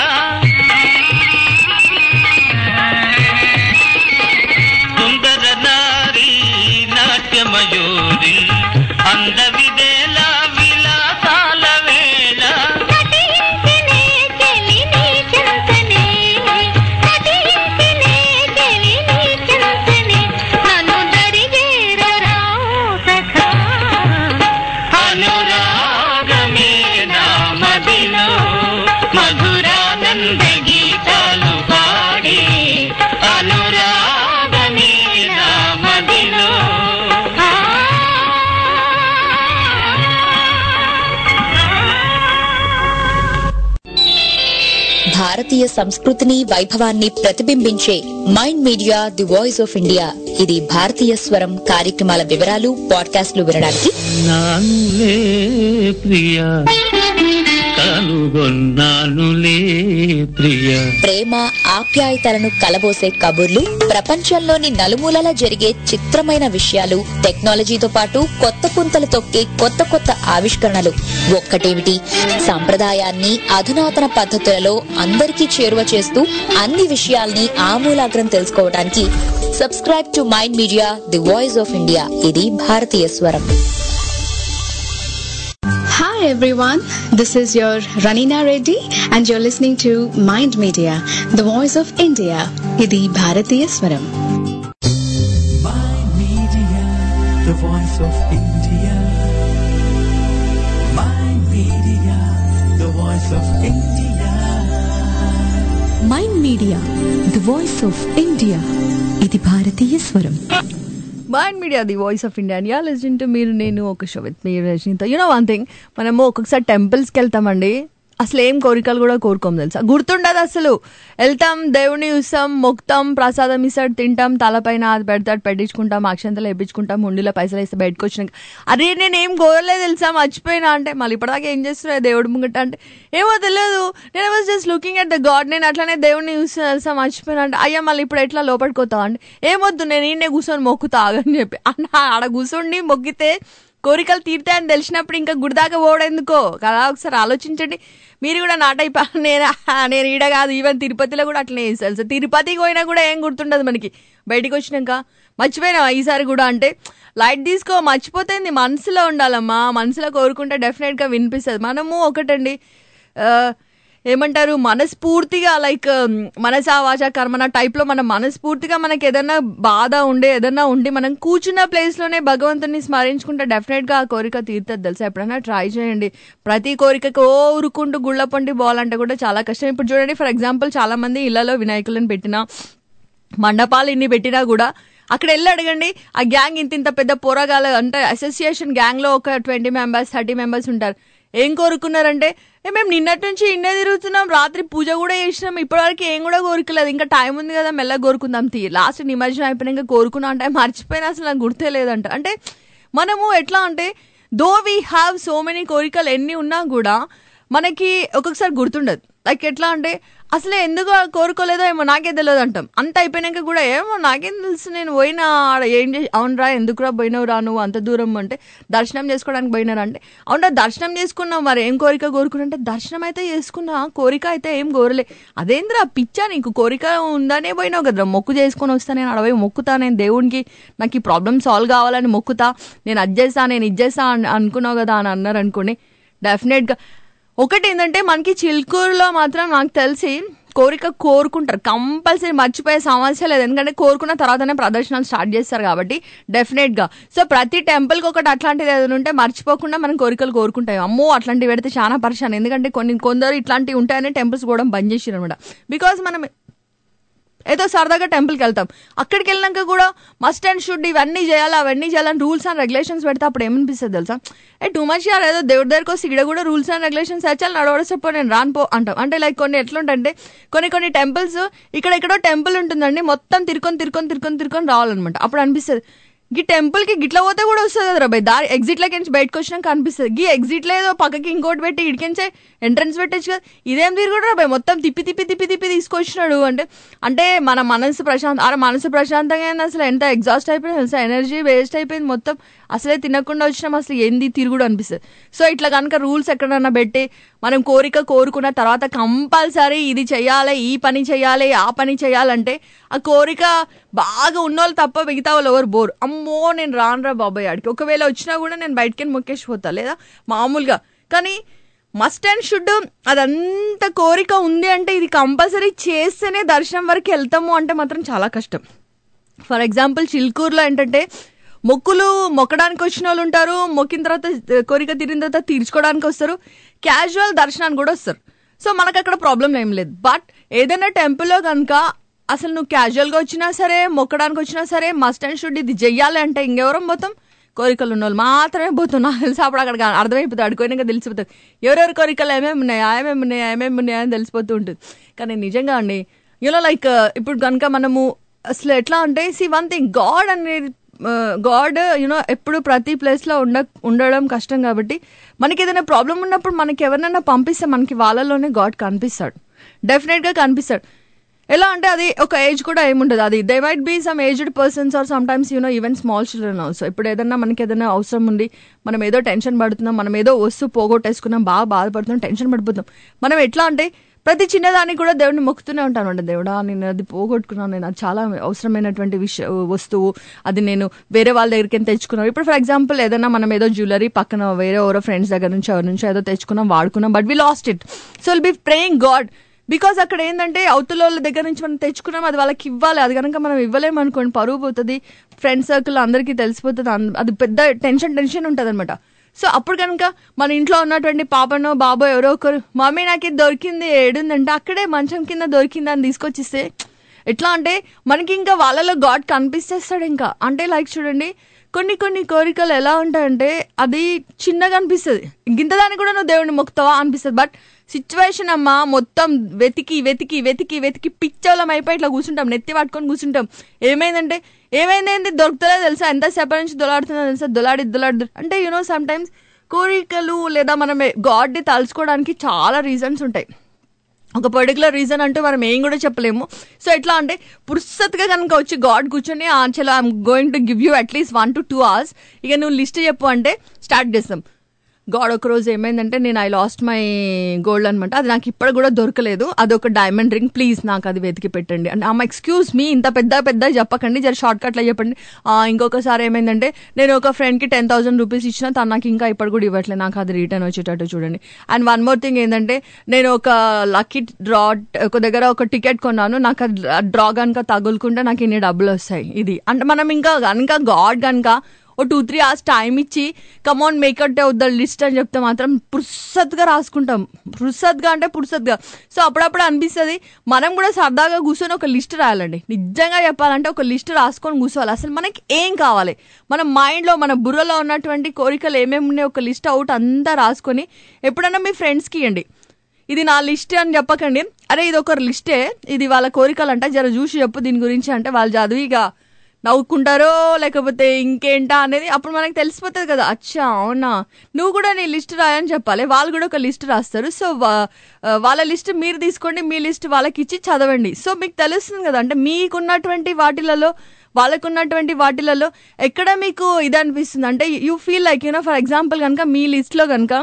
సుందర నారీ నాట్యమయూరి అంద విదేల విలాసాల వేళ నటించినే చెలి నీ చింతనే నటించినే చెలి నీ చింతనే నన్ను దరిజేరరావు సఖా అనురాగమే నా మదిలో మధురానంద గీతాలు పాడి అనురాగమే నా మదిలో భారతీయ సంస్కృతిని వైభవాన్ని ప్రతిబింబించే Mind media the voice of India ఇది భారతీయ స్వరం కార్యక్రమాల వివరాలు పాడ్కాస్ట్లు వినడానికి నానులే ప్రియ కనుగొన్నానులే ప్రియ ప్రేమ ఆప్యాయతలను కలబోసే కబుర్లు ప్రపంచంలోని నలుమూలలా జరిగే చిత్రమైన విషయాలు టెక్నాలజీతో పాటు కొత్త పుంతలు తొక్కే కొత్త కొత్త ఆవిష్కరణలు ఒక్కటేమిటి సంప్రదాయాన్ని అధునాతన పద్ధతులలో అందరికీ చేరువ చేస్తూ అన్ని విషయాల్ని ఆమూలాగ్రం తెలుసుకోవడానికి subscribe to Mind media the voice of India ఇది భారతీయ స్వరం Hi everyone, this is your Ranina Reddy and you're listening to Mind Media, the voice of India. Idi Bharatiya Swaram. Media, the voice of India. Mind Media, the voice voice of India. Mind media the voice of India ఇది భారతీయ స్వరం Mind media the voice of India you're listen to మీరు నేను ఒక show with మీరు రజనీతో you know one thing మనము ఒక్కొక్కసారి టెంపుల్స్కి వెళ్తామండి అసలు ఏం కోరికలు కూడా కోరుకోము తెలుసా గుర్తుండదు అసలు వెళ్తాం దేవుని చూస్తాం మొక్తాం ప్రసాదం ఇస్తాడు తింటాం తలపైన అది పెడతాడు పెట్టించుకుంటాం అక్షంతలు వేయించుకుంటాం ఉండిలో పైసలు వేస్తే బయటకు వచ్చినాక అరే నేను ఏం కోరలేదు తెలుసా మర్చిపోయినా అంటే మళ్ళీ ఇప్పటిదాకా ఏం చేస్తున్నా దేవుడు ముంగట అంటే ఏమో తెలియదు నేను was just looking at the god నేను అట్లానే దేవుడిని చూస్తున్నా తెలుసా మర్చిపోయినా అంటే అయ్యా మళ్ళీ ఇప్పుడు ఎట్లా లోపలికి పోతావు అంటే ఏమొద్దు నేను ఈయనే కూర్చొని మొక్కుతా ఆగని చెప్పి అన్న ఆడ కూర్చోండి మొక్కితే కోరికలు తీరుతాయని తెలిసినప్పుడు ఇంకా గుడిదాకా పోవడెందుకో కదా ఒకసారి ఆలోచించండి మీరు కూడా నా టైప్ నేను నేను ఈడ కాదు ఈవెన్ తిరుపతిలో కూడా అట్లనే చేస్తారు సో తిరుపతికి పోయినా కూడా ఏం గుర్తుండదు మనకి బయటికి వచ్చినాక మర్చిపోయినా ఈసారి కూడా అంటే లైట్ తీసుకో మర్చిపోతుంది మనసులో ఉండాలమ్మా మనసులో కోరుకుంటే డెఫినెట్గా వినిపిస్తుంది మనము ఒకటండి ఆ, ఏమంటారు మనస్ఫూర్తిగా లైక్ మనసా వాచ కర్మన టైప్లో మనం మనస్ఫూర్తిగా మనకి ఏదైనా బాధ ఉండే ఏదైనా ఉండి మనం కూర్చున్న ప్లేస్లోనే భగవంతుని స్మరించుకుంటే డెఫినెట్గా ఆ కోరిక తీరుతుంది తెలుసా ఎప్పుడైనా ట్రై చేయండి ప్రతి కోరికకి ఓ ఊరుకుంటూ గుళ్ళ పండి పోవాలంటే కూడా చాలా కష్టం ఇప్పుడు చూడండి ఫర్ ఎగ్జాంపుల్ చాలా మంది ఇళ్లలో వినాయకులను పెట్టిన మండపాలు ఇన్ని పెట్టినా కూడా అక్కడ వెళ్ళి అడగండి ఆ గ్యాంగ్ ఇంత ఇంత పెద్ద పోరగాల అంటే అసోసియేషన్ గ్యాంగ్ లో ఒక ట్వంటీ మెంబర్స్ థర్టీ మెంబర్స్ ఉంటారు ఏం కోరుకున్నారంటే "ఏ, మేము నిన్నటి నుంచి ఇన్నే తిరుగుతున్నాం రాత్రి పూజ కూడా చేసినాం ఇప్పటివరకు ఏం కూడా కోరుకోలేదు ఇంకా టైం ఉంది కదా మెల్లగా కోరుకుందాం తీ లాస్ట్ నిమజ్జనం అయిపోయినాక కోరుకున్నా అంటే మర్చిపోయినా అసలు నాకు గుర్తే లేదంట అంటే మనము ఎట్లా అంటే though we have so many కోరికలు ఎన్ని ఉన్నా కూడా మనకి ఒక్కొక్కసారి గుర్తుండదు లైక్ ఎట్లా అంటే అసలే ఎందుకు కోరుకోలేదో ఏమో నాకే తెలియదు అంటాం అంత అయిపోయినాక కూడా ఏమో నాకేం తెలుసు నేను పోయినా ఆడ ఏం చేసి అవునరా ఎందుకురా పోయినావు రా నువ్వు అంత దూరం అంటే దర్శనం చేసుకోవడానికి పోయినారా అంటే అవునరా దర్శనం చేసుకున్నావు మరి ఏం కోరిక కోరుకున్నా అంటే దర్శనం అయితే చేసుకున్నా కోరిక అయితే ఏం కోరలే అదేంద్రా పిచ్చా నీకు కోరిక ఉందనే పోయినావు కదరా మొక్కు చేసుకొని వస్తా నేను అడవి మొక్కుతా నేను దేవునికి నాకు ఈ ప్రాబ్లమ్ సాల్వ్ కావాలని మొక్కుతా నేను అది చేస్తా నేను ఇది చేస్తా అని అనుకున్నావు కదా అని అన్నారు అనుకోండి డెఫినెట్గా ఒకటి ఏంటంటే మనకి చిల్కూరులో మాత్రం నాకు తెలిసి కోరిక కోరుకుంటారు కంపల్సరీ మర్చిపోయే సమస్య లేదు ఎందుకంటే కోరుకున్న తర్వాతనే ప్రదర్శనలు స్టార్ట్ చేస్తారు కాబట్టి డెఫినెట్గా సో ప్రతి టెంపుల్కి ఒకటి అట్లాంటిది ఏదైనా ఉంటే మర్చిపోకుండా మనం కోరికలు కోరుకుంటాయి అమ్మో అట్లాంటివి పెడితే చాలా పరిశాన్ ఎందుకంటే కొన్ని కొందరు ఇట్లాంటివి ఉంటాయని టెంపుల్స్ కూడా బంద్ చేసారు అనమాట బికాస్ మనం ఏదో సరదాగా టెంపుల్కి వెళ్తాం అక్కడికి వెళ్ళినాక కూడా మస్ట్ అండ్ షుడ్ ఇవన్నీ చేయాలి అవన్నీ చేయాలని రూల్స్ అండ్ రెగ్యులేషన్స్ పెడితే అప్పుడు ఏమనిపిస్తుంది తెలుసా ఏ టూ మచ్ యార్ ఏదో దేవుడి దగ్గరికి వస్తే ఇక్కడ కూడా రూల్స్ అండ్ రెగ్యులేషన్స్ వచ్చాలి నడవడసపో నేను రాను పో అంటాం అంటే లైక్ కొన్ని ఎట్లుంటే కొన్ని కొన్ని టెంపుల్స్ ఇక్కడ ఎక్కడో టెంపుల్ ఉంటుందండి మొత్తం తిరుకొని తిరుకొని తిరుకొని తిరుకొని రావాలన్నమాట అప్పుడు అనిపిస్తుంది గీ టెంపుల్ కి గిట్ల పోతే కూడా వస్తుంది కదా బాయ్ దారి ఎగ్జిట్ లోకి నుంచి బయటకు వచ్చినాక అనిపిస్తుంది గీ ఎగ్జిట్ లేదో పక్కకి ఇంకోటి పెట్టి ఇడికించే ఎంట్రన్స్ పెట్టచ్చు కదా ఇదేం తిరుగుడు బాయ్ మొత్తం తిప్పి తిప్పి తిప్పి తిప్పి తీసుకొచ్చినాడు అంటే అంటే మన మనసు ప్రశాంత అరే మనసు ప్రశాంతంగా అయింది అసలు ఎంత ఎగ్జాస్ట్ అయిపోయింది అసలు ఎనర్జీ వేస్ట్ అయిపోయింది మొత్తం అసలే తినకుండా వచ్చినాం అసలు ఏంది తిరుగుడు అనిపిస్తుంది సో ఇట్లా కనుక రూల్స్ ఎక్కడన్నా పెట్టి మనం కోరిక కోరుకున్న తర్వాత కంపల్సరీ ఇది చెయ్యాలి ఈ పని చెయ్యాలి ఆ పని చేయాలంటే ఆ కోరిక బాగా ఉన్నోళ్ళు తప్ప మిగతా వాళ్ళు ఎవరు బోర్ అమ్మో నేను రానురా బాబాయ్ ఆడికి ఒకవేళ వచ్చినా కూడా నేను బయటకి మొక్కేసి పోతా లేదా మామూలుగా కానీ మస్ట్ అండ్ షుడ్ అదంత కోరిక ఉంది అంటే ఇది కంపల్సరీ చేస్తేనే దర్శనం వరకు వెళ్తాము అంటే మాత్రం చాలా కష్టం ఫర్ ఎగ్జాంపుల్ చిల్కూరులో ఏంటంటే మొక్కులు మొక్కడానికి వచ్చిన వాళ్ళు ఉంటారు మొక్కిన తర్వాత ఆ, కోరిక తీరిన తర్వాత తీర్చుకోవడానికి వస్తారు క్యాజువల్ దర్శనానికి కూడా వస్తారు సో మనకు అక్కడ ప్రాబ్లం ఏం లేదు బట్ ఏదైనా టెంపుల్లో కనుక అసలు నువ్వు క్యాజువల్గా వచ్చినా సరే మొక్కడానికి వచ్చినా సరే మస్ట్ అండ్ షుడ్ ఇది చెయ్యాలి అంటే ఇంకెవరం పోతాం కోరికలు ఉన్న వాళ్ళు మాత్రమే పోతాం నాకు తెలిసి అప్పుడు అక్కడ అర్థమైపోతుంది అడుకోయినాక తెలిసిపోతుంది ఎవరెవరి కోరికలు ఏమేమి ఉన్నాయి ఏమేమి ఉన్నాయి ఏమేమి ఉన్నాయి అని తెలిసిపోతూ ఉంటుంది కానీ నిజంగా అండి యూనో లైక్ ఇప్పుడు కనుక మనము అసలు ఎట్లా అంటే సి వన్ థింగ్ గాడ్ అనేది గాడ్ యూనో ఎప్పుడు ప్రతి ప్లేస్లో ఉండ ఉండడం కష్టం కాబట్టి మనకి ఏదైనా ప్రాబ్లం ఉన్నప్పుడు మనకి ఎవరినైనా పంపిస్తే మనకి వాళ్ళలోనే గాడ్ కనిపిస్తాడు డెఫినెట్గా కనిపిస్తాడు ఎలా అంటే అది ఒక ఏజ్ కూడా ఏముండదు అది they might be some aged persons or sometimes you know even small children also ఇప్పుడు ఏదైనా మనకి ఏదైనా అవసరం ఉంది మనం ఏదో టెన్షన్ పడుతున్నాం మనం ఏదో వస్తువు పోగొట్టేసుకున్నాం బాగా బాధపడుతున్నాం టెన్షన్ పడిపోతున్నాం మనం ఎట్లా అంటే ప్రతి చిన్నదానికి కూడా దేవుడిని మొక్కుతూనే ఉంటాను అంటే దేవుడా నేను అది పోగొట్టుకున్నాను నేను అది చాలా అవసరమైనటువంటి విషయ వస్తువు అది నేను వేరే వాళ్ళ దగ్గరికి వెళ్ళి తెచ్చుకున్నాను ఇప్పుడు ఫర్ ఎగ్జాంపుల్ ఏదైనా మనం ఏదో జ్యువెలరీ పక్కన వేరే ఎవరో ఫ్రెండ్స్ దగ్గర నుంచి ఎవరి నుంచి ఏదో తెచ్చుకున్నాం వాడుకున్నాం but we lost it so will be praying God because అక్కడ ఏంటంటే అవతల వాళ్ళ దగ్గర నుంచి మనం తెచ్చుకున్నాం అది వాళ్ళకి ఇవ్వాలి అది కనుక మనం ఇవ్వలేము అనుకోండి పరువు పోతుంది ఫ్రెండ్ సర్కిల్ అందరికీ తెలిసిపోతుంది అన్- అది పెద్ద టెన్షన్ టెన్షన్ ఉంటుంది అనమాట సో అప్పుడు కనుక మన ఇంట్లో ఉన్నటువంటి పాపనో బాబో ఎవరో ఒకరు మమ్మీ నాకు ఇది దొరికింది ఏడుందంటే అక్కడే మంచం కింద దొరికింది అని తీసుకొచ్చిస్తే ఎట్లా అంటే మనకి ఇంకా వాళ్ళలో గాడ్ కనిపిస్తేస్తాడు ఇంకా అంటే లైక్ చూడండి కొన్ని కొన్ని కోరికలు ఎలా ఉంటాయంటే అది చిన్నగా అనిపిస్తుంది ఇంత దానికి కూడా నువ్వు దేవుడిని మొక్కుతావా అనిపిస్తుంది బట్ సిచ్యువేషన్ అమ్మా మొత్తం వెతికి వెతికి వెతికి వెతికి పిచ్చోళం అయిపోయి ఇట్లా కూర్చుంటాం నెత్తి పట్టుకొని కూర్చుంటాం ఏమైందంటే ఏమైంది ఏంటి దొరుకుతలే తెలుసా ఎంతసేపటి నుంచి దొలాడుతుందో తెలుసా దొలాడి దొలాడి అంటే యూనో సమ్ టైమ్స్ కోరికలు లేదా మనం గాడ్ని తలుచుకోవడానికి చాలా రీజన్స్ ఉంటాయి ఒక పర్టికులర్ రీజన్ అంటూ మనం ఏం కూడా చెప్పలేము సో ఎట్లా అంటే పురుసత్గా కనుక వచ్చి గాడ్ కూర్చొని చలో I'm going to give you at least one to two hours ఇక నువ్వు లిస్ట్ చెప్పు అంటే స్టార్ట్ చేస్తాం గాడ్ ఒక రోజు ఏమైందంటే నేను ఐ లాస్ట్ మై గోల్డ్ అనమాట అది నాకు ఇప్పుడు కూడా దొరకలేదు అది ఒక డైమండ్ రింగ్ ప్లీజ్ నాకు అది వెతికి పెట్టండి అంటే అమ్మ ఎక్స్క్యూజ్ మీ ఇంత పెద్ద పెద్ద చెప్పకండి జర షార్ట్ కట్లో చెప్పండి ఆ, ఇంకొకసారి ఏమైందంటే నేను ఒక ఫ్రెండ్కి టెన్ థౌసండ్ రూపీస్ ఇచ్చిన తను నాకు ఇంకా ఇప్పుడు కూడా ఇవ్వట్లేదు నాకు అది రిటర్న్ వచ్చేటట్టు చూడండి అండ్ వన్ మోర్ థింగ్ ఏంటంటే నేను ఒక లక్కీ డ్రా ఒక దగ్గర ఒక టికెట్ కొన్నాను నాకు ఆ డ్రా కనుక తగులుకుంటే నాకు ఇన్ని డబ్బులు వస్తాయి ఇది అంటే మనం ఇంకా కనుక గాడ్ కనుక oh two three hours time ఇచ్చి come on make it out the list అని చెప్తే మాత్రం పురుసత్గా రాసుకుంటాం పురుసత్గా అంటే పురుసత్గా సో అప్పుడప్పుడు అనిపిస్తుంది మనం కూడా సరదాగా కూర్చొని ఒక లిస్ట్ రాయాలండి నిజంగా చెప్పాలంటే ఒక లిస్ట్ రాసుకొని కూర్చోవాలి అసలు మనకి ఏం కావాలి మన మైండ్లో మన బుర్రలో ఉన్నటువంటి కోరికలు ఏమేమి ఉన్నాయో ఒక లిస్ట్ అవుట్ అంతా రాసుకొని ఎప్పుడైనా మీ ఫ్రెండ్స్కి ఇవ్వండి ఇది నా లిస్ట్ అని చెప్పకండి అరే ఇది ఒక లిస్టే ఇది వాళ్ళ కోరికలు అంట జర చూసి చెప్పు దీని గురించి అంటే వాళ్ళు చదివి ఇక నవ్వుకుంటారో లేకపోతే ఇంకేంటా అనేది అప్పుడు మనకి తెలిసిపోతుంది కదా అచ్చా అవునా నువ్వు కూడా నీ లిస్ట్ రాయని చెప్పాలి వాళ్ళు కూడా ఒక లిస్ట్ రాస్తారు సో వా- ఆ, వాళ్ళ లిస్ట్ మీరు తీసుకోండి మీ లిస్ట్ వాళ్ళకి ఇచ్చి చదవండి సో మీకు తెలుస్తుంది కదా అంటే మీకున్నటువంటి వాటిలలో వాళ్ళకున్నటువంటి వాటిలలో ఎక్కడ మీకు ఇది అనిపిస్తుంది అంటే you feel like you know for example కనుక మీ లిస్ట్లో కనుక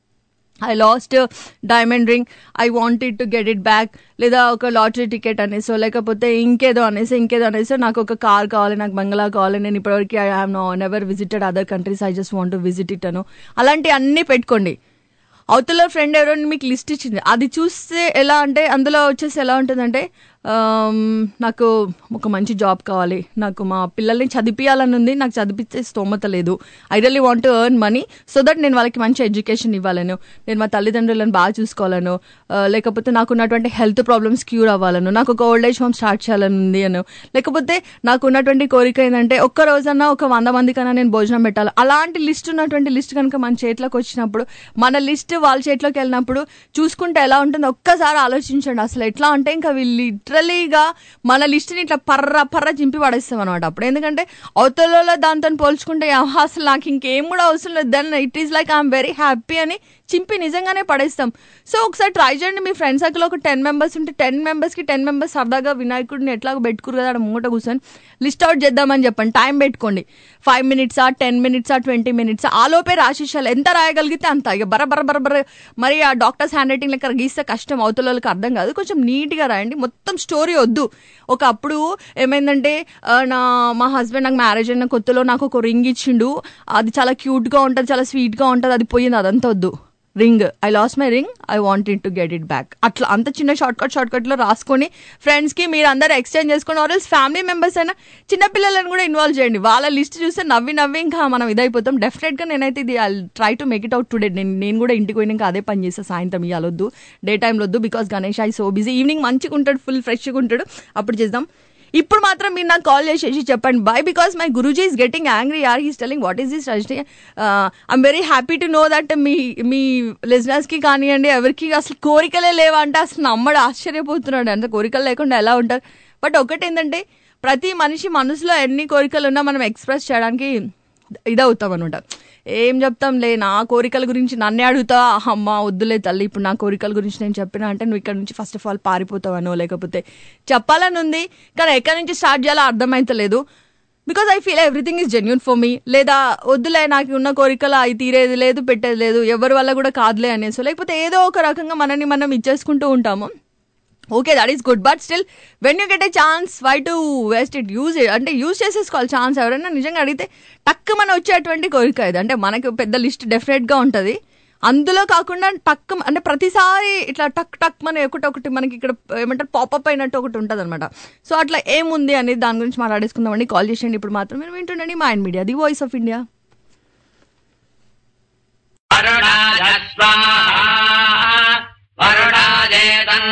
I lost diamond ring I wanted to get it back లేదా ఒక లాటరీ టికెట్ అనేసో లేకపోతే ఇంకేదో అనేసి ఇంకేదో అనేసో నాకు ఒక కార్ కావాలి నాకు బంగ్లా కావాలి నేను ఇప్పటివరకు I have no never visited other countries I just want to visit it అను అలాంటి అన్నీ పెట్టుకోండి అవతల ఫ్రెండ్ ఎవరో మీకు లిస్ట్ ఇచ్చింది అది చూస్తే ఎలా అంటే అందులో వచ్చేసి ఎలా ఉంటుందంటే ఆమ్, నాకు ఒక మంచి జాబ్ కావాలి నాకు మా పిల్లల్ని చదివించాలని ఉంది నాకు చదివించే స్తోమత లేదు I really want to earn money so that నేను వాళ్ళకి మంచి ఎడ్యుకేషన్ ఇవ్వాలను నేను మా తల్లిదండ్రులను బాగా చూసుకోవాలను ఆ, లేకపోతే నాకు ఉన్నటువంటి హెల్త్ ప్రాబ్లమ్స్ క్యూర్ అవ్వాలను నాకు ఒక ఓల్డ్ ఏజ్ హోమ్ స్టార్ట్ చేయాలని ఉంది అను లేకపోతే నాకు ఉన్నటువంటి కోరిక ఏంటంటే ఒక్క రోజన్నా ఒక వంద మందికన్నా నేను భోజనం పెట్టాలి అలాంటి లిస్ట్ ఉన్నటువంటి లిస్ట్ కనుక మన చేతిలోకి వచ్చినప్పుడు మన లిస్ట్ వాళ్ళ చేతిలోకి వెళ్ళినప్పుడు చూసుకుంటే ఎలా ఉంటుందో ఒక్కసారి ఆలోచించండి అసలు ఎట్లా అంటే ఇంకా వీళ్ళు లిటరలీగా మన లిస్ట్ని ఇట్లా పర్ర పర్ర చింపి పడేస్తాం అనమాట అప్పుడు ఎందుకంటే అవతలలో దాంతో పోల్చుకుంటే ఆహా, అసలు నాకు ఇంకేం కూడా అవసరం లేదు then it is like I'm very happy అని చింపి నిజంగానే పడేస్తాం సో ఒకసారి ట్రై చేయండి మీ ఫ్రెండ్ సర్కిల్ ఒక టెన్ మెంబర్స్ ఉంటే టెన్ మెంబర్స్కి టెన్ మెంబర్స్ సరదాగా వినాయకుడిని ఎట్లా పెట్టుకురు కదా ఆడ మూట కూర్చొని లిస్ట్ అవుట్ చేద్దామని చెప్పండి టైం పెట్టుకోండి ఫైవ్ మినిట్సా టెన్ మినిట్సా ట్వంటీ మినిట్స్ ఆలోపే రాసేసాలి ఎంత రాయగలిగితే అంత ఇక బర బర బర బర మరి ఆ డాక్టర్స్ హ్యాండ్ రైటింగ్ లెక్క గీస్తే కష్టం అవతల వాళ్ళకి అర్థం కాదు కొంచెం నీట్గా రాయండి మొత్తం స్టోరీ వద్దు ఒక అప్పుడు ఏమైందంటే ఆ, నా మా హస్బెండ్ నాకు మ్యారేజ్ అయిన కొత్తలో నాకు ఒక రింగ్ ఇచ్చిండు అది చాలా క్యూట్గా ఉంటుంది చాలా స్వీట్గా ఉంటుంది అది పోయింది అదంతా వద్దు ring I lost my ring I wanted to get it back అట్లా అంత చిన్న షార్ట్ కట్ షార్ట్ కట్లో రాసుకొని ఫ్రెండ్స్కి మీరు అందరు ఎక్స్చేంజ్ చేసుకొని ఆర్ఎల్స్ ఫ్యామిలీ మెంబర్స్ అయినా చిన్న పిల్లలను కూడా ఇన్వాల్వ్ చేయండి వాళ్ళ లిస్ట్ చూస్తే నవ్వి నవ్వి ఇంకా మనం ఇదైపోతాం డెఫినెట్గా నేనైతే ఇది I try to make it out today నేను నేను కూడా ఇంటికి పోయినా ఇంకా అదే పని చేస్తా సాయంత్రం ఇవ్వాలొద్దు డే టైంలో వద్దు because Ganesh I so busy evening మంచిగా ఉంటాడు ఫుల్ ఫ్రెష్గా ఉంటాడు అప్పుడు చేద్దాం ఇప్పుడు మాత్రం మీరు నాకు కాల్ చేసేసి చెప్పండి bye because my Guruji is getting angry or he's telling what is this Rajini I'm very happy to know that మీ మీ లిజనర్స్కి కానివ్వండి ఎవరికి అసలు కోరికలే లేవా అంటే అసలు నమ్మడు ఆశ్చర్యపోతున్నాడు అంటే కోరికలు లేకుండా ఎలా ఉంటారు బట్ ఒకటి ఏంటంటే ప్రతి మనిషి మనసులో ఎన్ని కోరికలు ఉన్నా మనం ఎక్స్ప్రెస్ చేయడానికి ఇదవుతాం అనమాట ఏం చెప్తాంలే నా కోరికల గురించి నన్నే అడుగుతా అమ్మ వద్దులే తల్లి ఇప్పుడు నా కోరికల గురించి నేను చెప్పినా అంటే నువ్వు ఇక్కడ నుంచి ఫస్ట్ ఆఫ్ ఆల్ పారిపోతావనో లేకపోతే చెప్పాలని ఉంది కానీ ఎక్కడి నుంచి స్టార్ట్ చేయాలో అర్థమైతలేదు because I feel everything is genuine for me లేదా వద్దులే నాకు ఉన్న కోరికలు అవి తీరేది లేదు పెట్టేది లేదు ఎవరి వల్ల కూడా కాదులే అనేసి లేకపోతే ఏదో ఒక రకంగా మనని మనం ఇచ్చేసుకుంటూ ఉంటాము okay that is good but still when you get a chance why to waste it use అంటే యూజ్ చేసేసుకోవాలి ఛాన్స్ ఎవరైనా నిజంగా అడిగితే టక్ మన వచ్చేటువంటి కోరిక ఇది అంటే మనకు పెద్ద లిస్ట్ డెఫినెట్గా ఉంటుంది అందులో కాకుండా టక్ అంటే ప్రతిసారి ఇట్లా టక్ టక్ మన ఒకటి ఒకటి మనకి ఇక్కడ ఏమంటారు పాపప్ అయినట్టు ఒకటి ఉంటుంది అనమాట సో అట్లా ఏముంది అనేది దాని గురించి మాట్లాడేసుకుందామండి కాల్ చేసేయండి ఇప్పుడు మాత్రం మీరు వింటుండండి మా Mind Media the voice of India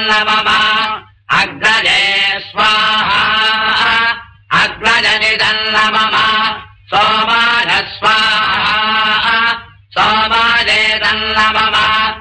మమ అగ్రజే స్వాహ అగ్రజనిదన్న మమ సోమాజ స్వాహ సోమాజేదన్న మమ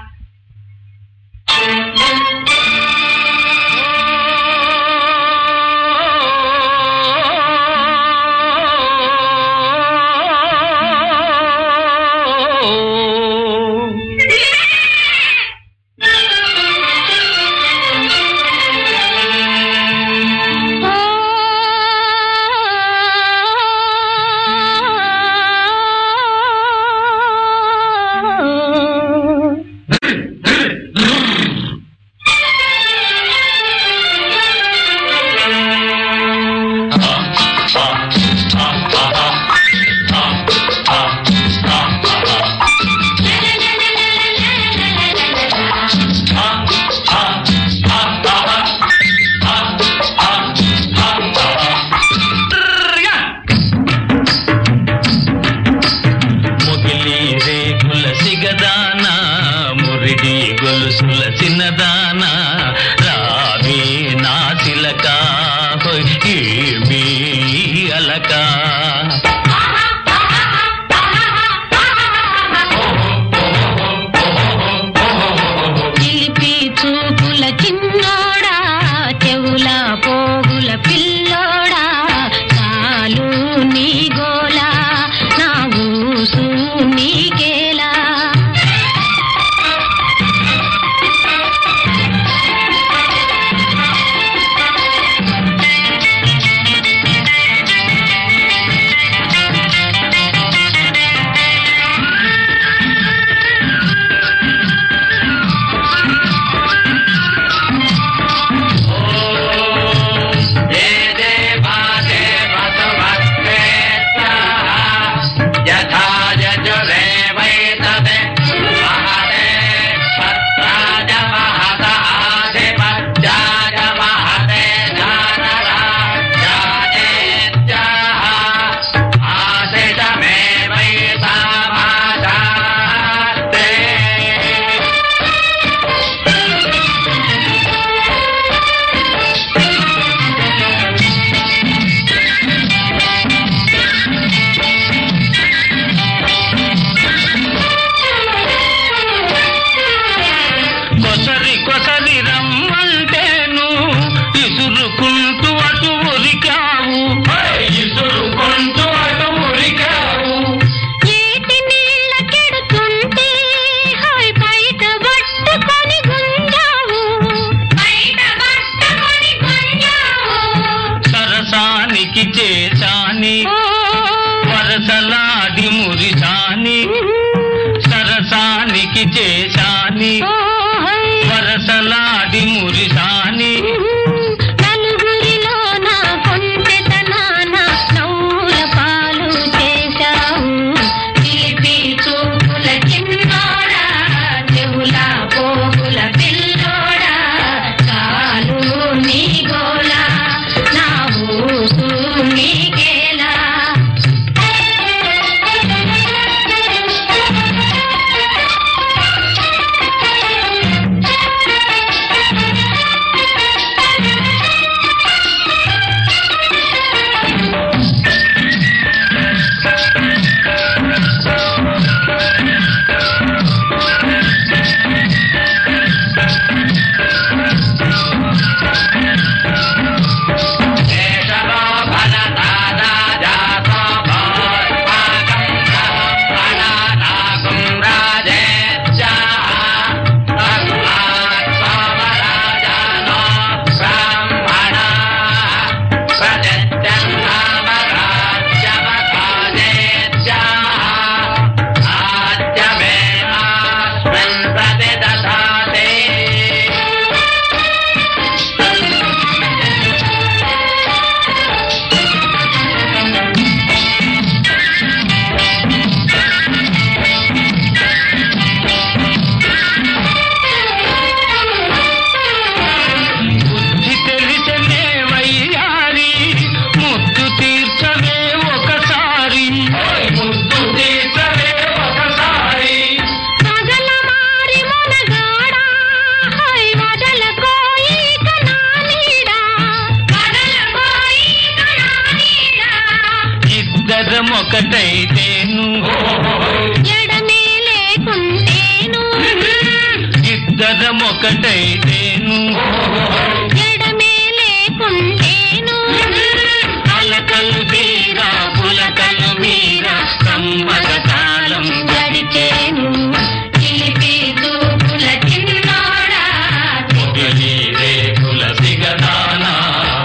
ముగిలి రేకుల సిగదాన మురిడి గొలుసుల చిన్నదాన రావే నా చిలక హోయ్ ఏమీ అలక చిలిపి చూపుల చిన్నోడా చెవుల పోగుల పిల్లోడా చాలు నీ గోలా నా ఊసు నీకేలా యథా యజురే వైతదే మహతే సత్రాజ మహత ఆధిపత్యాజ మహతే జ్ఞానరాజానేత్యాహ ఆశిషమే వైతామాచాస్తే కొసరి కొసరి రమ్మంటేను ఇసురుకుంటూ అటు ఉరికావు ఇసురుకుంటూ అటు ఉరికావు ఏటి నీళ్ళ కెడుతుంటే హాయ్ బయట పట్టుకొని గుంజావు బయట పట్టుకొని గుంజావు సరసానికి చేశాని వరసలాడి మురిశాని సరసానికి చేశాని వరసలాడి మురిశాని నలుగురిలో నా కొంటెతనాన నవ్వుల పాలు చేశావు చిలిపి చూపుల చిన్నోడా చెవుల పోగుల పిల్లోడా చాలు నీ గోలా నా ఊసు నీకేలా ఒకటైతేను ఎడమే లేకుంటేను ఇద్దరం ఒకటైతేను ఎడమే లేకుంటేను అలకలు తీరా పులకలు మీరా సమ్మత కాలం గడిచేను చిలిపి చూపుల చిన్నోడా పొగలి రేకుల సిగదానా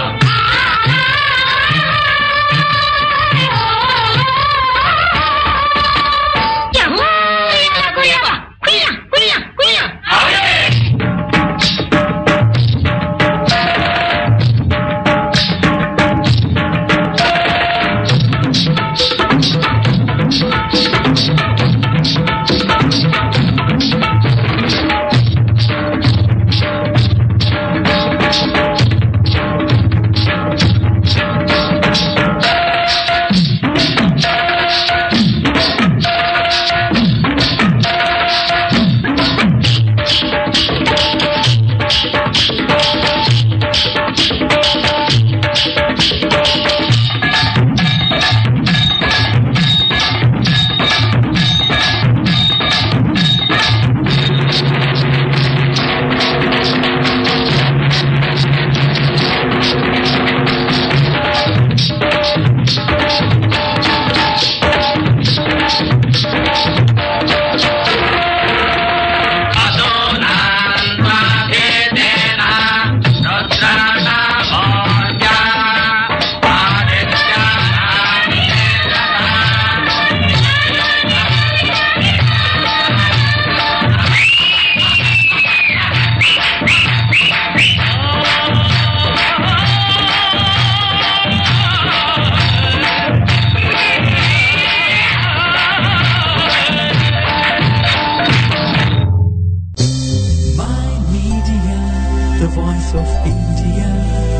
Mind Media, the voice of India.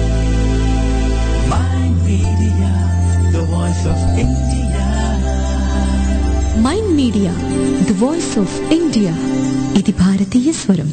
Mind Media, the voice of India. Mind media the voice of India ఇది భారతీయ స్వరం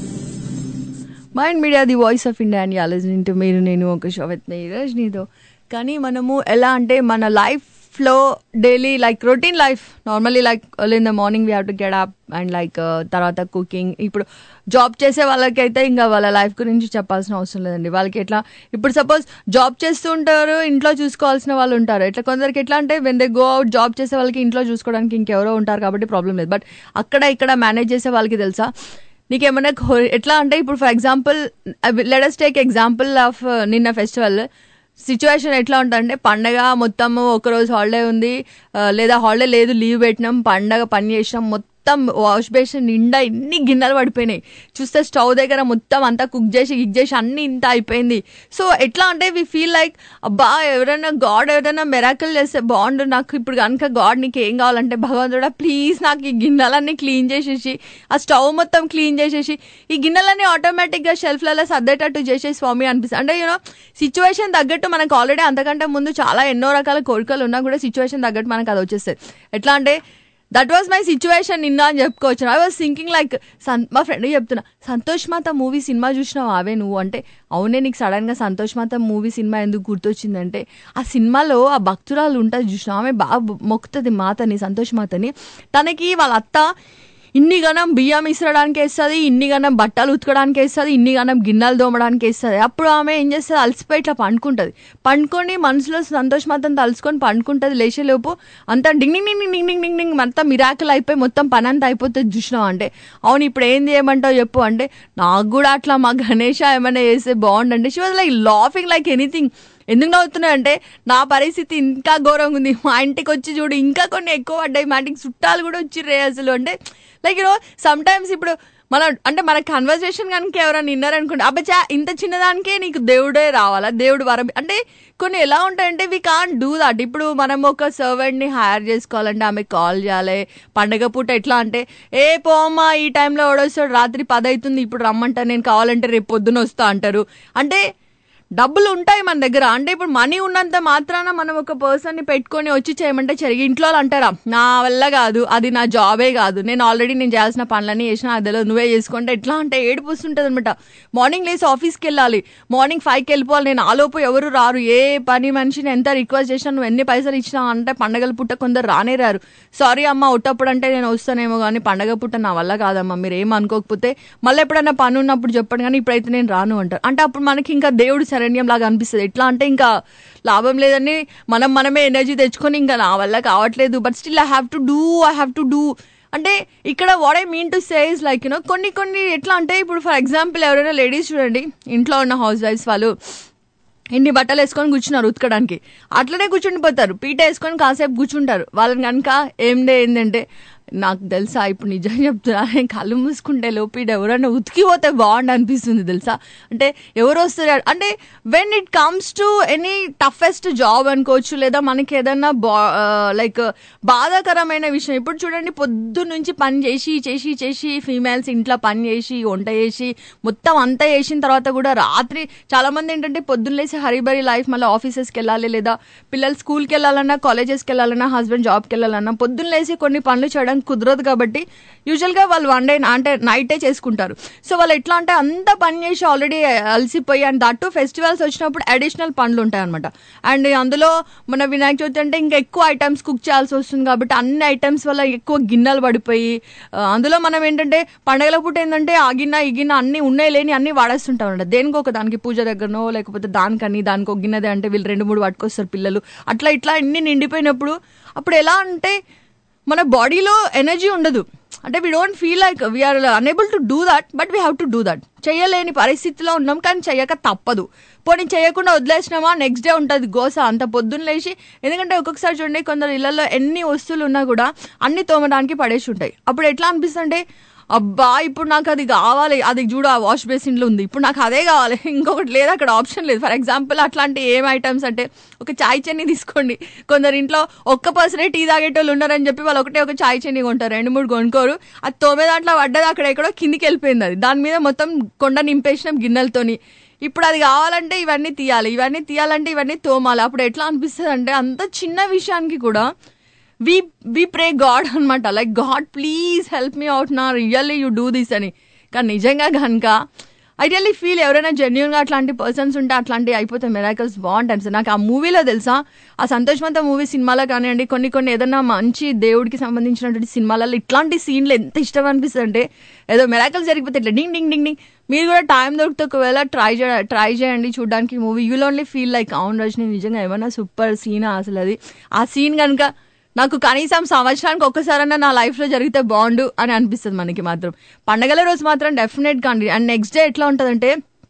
Mind media the voice of India అని ఆలోచించు మీరు నేను ఒక షో విత్ మీ రజనీతో కానీ మనము ఎలా అంటే మన లైఫ్లో daily like routine life normally like early in the morning we have to get up and like తర్వాత కుకింగ్ ఇప్పుడు జాబ్ చేసే వాళ్ళకైతే ఇంకా వాళ్ళ లైఫ్ గురించి చెప్పాల్సిన అవసరం లేదండి వాళ్ళకి ఎట్లా ఇప్పుడు సపోజ్ జాబ్ చేస్తూ ఉంటారు ఇంట్లో చూసుకోవాల్సిన వాళ్ళు ఉంటారు ఎట్లా కొందరికి ఎట్లా అంటే when they go out job చేసే వాళ్ళకి ఇంట్లో చూసుకోవడానికి ఇంకెవరో ఉంటారు కాబట్టి ప్రాబ్లం లేదు బట్ అక్కడ ఇక్కడ మేనేజ్ చేసే వాళ్ళకి తెలుసా నీకేమైనా కో- ఎట్లా అంటే ఇప్పుడు for example let's take example of నిన్న ఫెస్టివల్ సిచ్యువేషన్ ఎట్లా ఉంటుందంటే పండగ మొత్తం ఒకరోజు హాలిడే ఉంది ఆ, లేదా హాలిడే లేదు లీవ్ పెట్టినాం పండగ పని చేసినాం మొత్తం వాష్ బేసిన్ నిండా ఇన్ని గిన్నెలు పడిపోయినాయి చూస్తే స్టవ్ దగ్గర మొత్తం అంతా కుక్ చేసి గిక్ చేసి అన్ని ఇంత అయిపోయింది సో ఎట్లా అంటే వి ఫీల్ లైక్ అబ్బా ఎవరైనా గాడ్ ఎవరైనా మెరాకిల్ చేస్తే బాగుండు నాకు ఇప్పుడు కనుక గాడ్ నీకు ఏం కావాలంటే భగవంతుడా ప్లీజ్ నాకు ఈ గిన్నెలన్నీ క్లీన్ చేసేసి ఆ స్టవ్ మొత్తం క్లీన్ చేసేసి ఈ గిన్నెలన్నీ ఆటోమేటిక్గా షెల్ఫ్లలో సర్దేటట్టు చేసేసి స్వామి అనిపిస్తుంది అంటే యూనో సిచ్యువేషన్ తగ్గట్టు మనకు ఆల్రెడీ అంతకంటే ముందు చాలా ఎన్నో రకాల కోరికలు ఉన్నా కూడా సిచ్యువేషన్ తగ్గట్టు మనకు అది వచ్చేస్తుంది ఎట్లా అంటే దట్ వాజ్ మై సిచ్యువేషన్ నిన్న అని చెప్పుకోవచ్చు I was thinking like son మా ఫ్రెండ్ చెప్తున్నా సంతోష్ మాత మూవీ సినిమా చూసినావు అవే నువ్వు అంటే అవునే నీకు సడన్గా సంతోష్ మాత మూవీ సినిమా ఎందుకు గుర్తొచ్చిందంటే ఆ సినిమాలో ఆ భక్తురాలు ఉంటుంది చూసినావు ఆమె బాగా మొక్కుతుంది మాతని సంతోష్ మాతని తనకి వాళ్ళ అత్త ఇన్ని గనం బియ్యం ఇసరడానికి వేస్తుంది ఇన్ని గనం బట్టలు ఉతకడానికి వేస్తుంది ఇన్ని గనం గిన్నెలు దోమడానికి వేస్తుంది అప్పుడు ఆమె ఏం చేస్తుంది అలసిపోయి ఇట్లా పండుకుంటుంది పండుకొని మనసులో సంతోష్ మాత్రం తలుసుకొని పండుకుంటుంది లేచేలోపు అంతా డింగ్ డింగ్ డింగ్ డింగ్ డింగ్ డింగ్ డింగ్ అంతా మిరాకిల్ అయిపోయి మొత్తం పని అంతా అయిపోతుంది చూసినావు అంటే అవును ఇప్పుడు ఏం చేయమంటావు చెప్పు అంటే నాకు కూడా అట్లా మా గణేష ఏమైనా చేస్తే బాగుండండి she was like laughing like anything ఎందుకు నవ్వుతున్నాయి అంటే నా పరిస్థితి ఇంకా ఘోరంగా ఉంది మా ఇంటికి వచ్చి చూడు ఇంకా కొన్ని ఎక్కువ పడ్డాయి మా ఇంటికి చుట్టాలు కూడా వచ్చిర్రే అసలు అంటే లైక్ యూనో సమ్ టైమ్స్ ఇప్పుడు మన అంటే మన కన్వర్సేషన్ కనుక ఎవరైనా విన్నారనుకోండి అబ్బచా ఇంత చిన్నదానికే నీకు దేవుడే రావాలా దేవుడు వరం అంటే కొన్ని ఎలా ఉంటాయంటే వి కాన్ డూ దట్ ఇప్పుడు మనం ఒక సర్వెంట్ని హైర్ చేసుకోవాలంటే ఆమె కాల్ చేయాలి పండగ పూట ఎట్లా అంటే ఏ పోమ్మా ఈ టైంలో ఓడొస్తాడు రాత్రి పది అవుతుంది ఇప్పుడు రమ్మంటా నేను కావాలంటే రేపు పొద్దున వస్తా అంటారు అంటే డబ్బులు ఉంటాయి మన దగ్గర అంటే ఇప్పుడు మనీ ఉన్నంత మాత్రాన మనం ఒక పర్సన్ ని పెట్టుకొని వచ్చి చేయమంటే చెరిగి ఇంట్లో వాళ్ళు అంటారా నా వల్ల కాదు అది నా జాబే కాదు నేను ఆల్రెడీ నేను చేయాల్సిన పనులన్నీ చేసిన అది తెలియదు నువ్వే చేసుకుంటే ఎట్లా అంటే ఏడుపు వస్తుంటది అనమాట మార్నింగ్ లేసి ఆఫీస్కి వెళ్ళాలి మార్నింగ్ ఫైవ్కి వెళ్ళిపోవాలి నేను ఆలోపు ఎవరు రారు ఏ పని మనిషిని ఎంత రిక్వెస్ట్ చేసినా నువ్వు ఎన్ని పైసలు ఇచ్చినా అంటే పండగల పుట్ట కొందరు రానే రారు సారీ అమ్మ ఒట్టప్పుడు అంటే నేను వస్తానేమో కానీ పండగ పుట్ట నా వల్ల కాదమ్మా మీరు ఏం అనుకోకపోతే మళ్ళీ ఎప్పుడైనా పని ఉన్నప్పుడు చెప్పండి కానీ ఇప్పుడైతే నేను రాను అంటారు అంటే అప్పుడు మనకి ఇంకా దేవుడు శరణ్యం లాగా అనిపిస్తుంది ఎట్లా అంటే ఇంకా లాభం లేదని మనం మనమే ఎనర్జీ తెచ్చుకొని ఇంకా నా వల్ల కావట్లేదు but still I have to do I have to do అంటే ఇక్కడ what I mean to says like you know కొన్ని కొన్ని ఎట్లా అంటే ఇప్పుడు ఫర్ ఎగ్జాంపుల్ ఎవరైనా లేడీస్ చూడండి ఇంట్లో ఉన్న హౌస్ వైఫ్స్ వాళ్ళు ఇన్ని బట్టలు వేసుకొని కూర్చున్నారు ఉతకడానికి అట్లనే కూర్చుండిపోతారు పీట వేసుకొని కాసేపు కూర్చుంటారు వాళ్ళని కనుక ఏందే ఏంటంటే నాకు తెలుసా ఇప్పుడు నిజం చెప్తున్నా నేను కళ్ళు మూసుకుంటే లోపీడ ఎవరైనా ఉతికిపోతే బాగుండు అనిపిస్తుంది తెలుసా అంటే ఎవరు వస్తారు అంటే when it comes to any toughest job అనుకోవచ్చు లేదా మనకి ఏదన్నా బా లైక్ బాధాకరమైన విషయం ఇప్పుడు చూడండి పొద్దు నుంచి పని చేసి చేసి చేసి ఫీమేల్స్ ఇంట్లో పని చేసి వంట చేసి మొత్తం అంతా చేసిన తర్వాత కూడా రాత్రి చాలా మంది ఏంటంటే పొద్దున్న లేసి హరిబరి లైఫ్ మళ్ళీ ఆఫీసెస్కి వెళ్ళాలి లేదా పిల్లలు స్కూల్కి వెళ్ళాలన్నా కాలేజెస్కి వెళ్ళాలన్నా హస్బెండ్ జాబ్కి వెళ్ళాలన్నా పొద్దున్న లేసి కొన్ని పనులు చేయడానికి కుదరదు కాబట్టి యూజువల్గా వాళ్ళు వన్ డే అంటే నైటే చేసుకుంటారు సో వాళ్ళు ఎట్లా అంటే అంత పని చేసి ఆల్రెడీ అలసిపోయి అండ్ దట్టు ఫెస్టివల్స్ వచ్చినప్పుడు అడిషనల్ పనులు ఉంటాయి అనమాట అండ్ అందులో మన వినాయక చవితి అంటే ఇంకా ఎక్కువ ఐటమ్స్ కుక్ చేయాల్సి వస్తుంది కాబట్టి అన్ని ఐటమ్స్ వల్ల ఎక్కువ గిన్నెలు పడిపోయి ఆ, అందులో మనం ఏంటంటే పండగల పూట ఏంటంటే ఆ గిన్నె ఈ గిన్నె అన్ని ఉన్నాయి లేని అన్ని వాడేస్తుంటాం అనమాట దేనికో ఒక దానికి పూజ దగ్గరనో లేకపోతే దానికని దానికి ఒక గిన్నెదే అంటే వీళ్ళు రెండు మూడు పట్టుకొస్తారు పిల్లలు అట్లా ఇట్లా అన్ని నిండిపోయినప్పుడు అప్పుడు ఎలా అంటే మన బాడీలో ఎనర్జీ ఉండదు అంటే we don't feel like we're unable to do that but we have to do that చేయలేని పరిస్థితిలో ఉన్నాం కానీ చేయక తప్పదు పోనీ చేయకుండా వదిలేసినామా నెక్స్ట్ డే ఉంటుంది గోస అంత పొద్దున్న లేచి ఎందుకంటే ఒక్కొక్కసారి చూడండి కొందరు ఇళ్లలో ఎన్ని వస్తువులు ఉన్నా కూడా అన్ని తోమడానికి పడేసి ఉంటాయి అప్పుడు ఎట్లా అనిపిస్తుంది అబ్బా ఇప్పుడు నాకు అది కావాలి అది చూడు ఆ వాష్ బేసిన్లో ఉంది ఇప్పుడు నాకు అదే కావాలి ఇంకొకటి లేదు అక్కడ ఆప్షన్ లేదు ఫర్ ఎగ్జాంపుల్ అట్లాంటి ఏం ఐటమ్స్ అంటే ఒక చాయ్ చెన్ని తీసుకోండి కొందరు ఇంట్లో ఒక్క పర్సనే టీ తాగేటోళ్ళు ఉన్నారని చెప్పి వాళ్ళు ఒకటే ఒక చాయ్ చెన్ని కొంటారు రెండు మూడు కొనుక్కోరు అది తోమే దాంట్లో పడ్డది అక్కడ ఎక్కడో కిందికి వెళ్ళిపోయింది అది దాని మీద మొత్తం కొండ నింపేసినాం గిన్నెలతోని ఇప్పుడు అది కావాలంటే ఇవన్నీ తీయాలి ఇవన్నీ తీయాలంటే ఇవన్నీ తోమాలి అప్పుడు ఎట్లా అనిపిస్తుంది అంటే అంత చిన్న విషయానికి కూడా వి వి ప్రే గాడ్ అనమాట like God please help me out నా రియల్లీ యూ డూ దిస్ అని కానీ నిజంగా కనుక ఐ రియల్లీ ఫీల్ ఎవరైనా జెన్యున్గా అట్లాంటి పర్సన్స్ ఉంటే అట్లాంటివి అయిపోతే మెరాకల్స్ బాగుంటాయి సార్ నాకు ఆ మూవీలో తెలుసా ఆ సంతోషవంత మూవీ సినిమాలో కానివ్వండి కొన్ని కొన్ని ఏదైనా మంచి దేవుడికి సంబంధించినటువంటి సినిమాలలో ఇట్లాంటి సీన్లు ఎంత ఇష్టం అనిపిస్తుంది అంటే ఏదో మెరాకల్స్ జరిగిపోతే ఇట్లా డింగ్ డింగ్ డింగ్ డింగ్ మీరు కూడా టైం దొరికితే ఒకవేళ ట్రై చేయ ట్రై చేయండి చూడడానికి movie you'll only feel like అవును రజని నిజంగా ఏమైనా సూపర్ సీన్ అసలు అది ఆ సీన్ కనుక నాకు కనీసం సంవత్సరానికి ఒక్కసారన్నా నా లైఫ్లో జరిగితే బాగుండు అని అనిపిస్తుంది మనకి మాత్రం పండగల రోజు మాత్రం డెఫినెట్గా అండి అండ్ నెక్స్ట్ డే ఎట్లా ఉంటుందంటే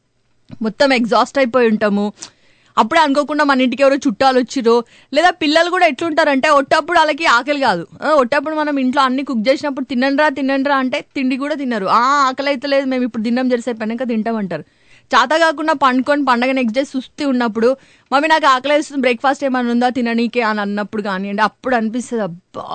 మొత్తం ఎగ్జాస్ట్ అయిపోయి ఉంటాము అప్పుడే అనుకోకుండా మన ఇంటికి ఎవరో చుట్టాలు వచ్చిరో లేదా పిల్లలు కూడా ఎట్లుంటారంటే ఒట్టప్పుడు వాళ్ళకి ఆకలి కాదు ఆ, ఒట్టప్పుడు మనం ఇంట్లో అన్ని కుక్ చేసినప్పుడు తినండిరా తినండిరా అంటే తిండి కూడా తినరు ఆ ఆకలి అయితే లేదు మేము ఇప్పుడు తిన్నాం జరిసేపోయినాక తింటామంటారు చాత కాకుండా పండుకొని పండగ నెక్స్ట్ డే సుస్థి ఉన్నప్పుడు మమ్మీ నాకు ఆకలి వేస్తుంది బ్రేక్ఫాస్ట్ ఏమైనా ఉందా తిననీకే అని అన్నప్పుడు కానివ్వండి అప్పుడు అనిపిస్తుంది అబ్బా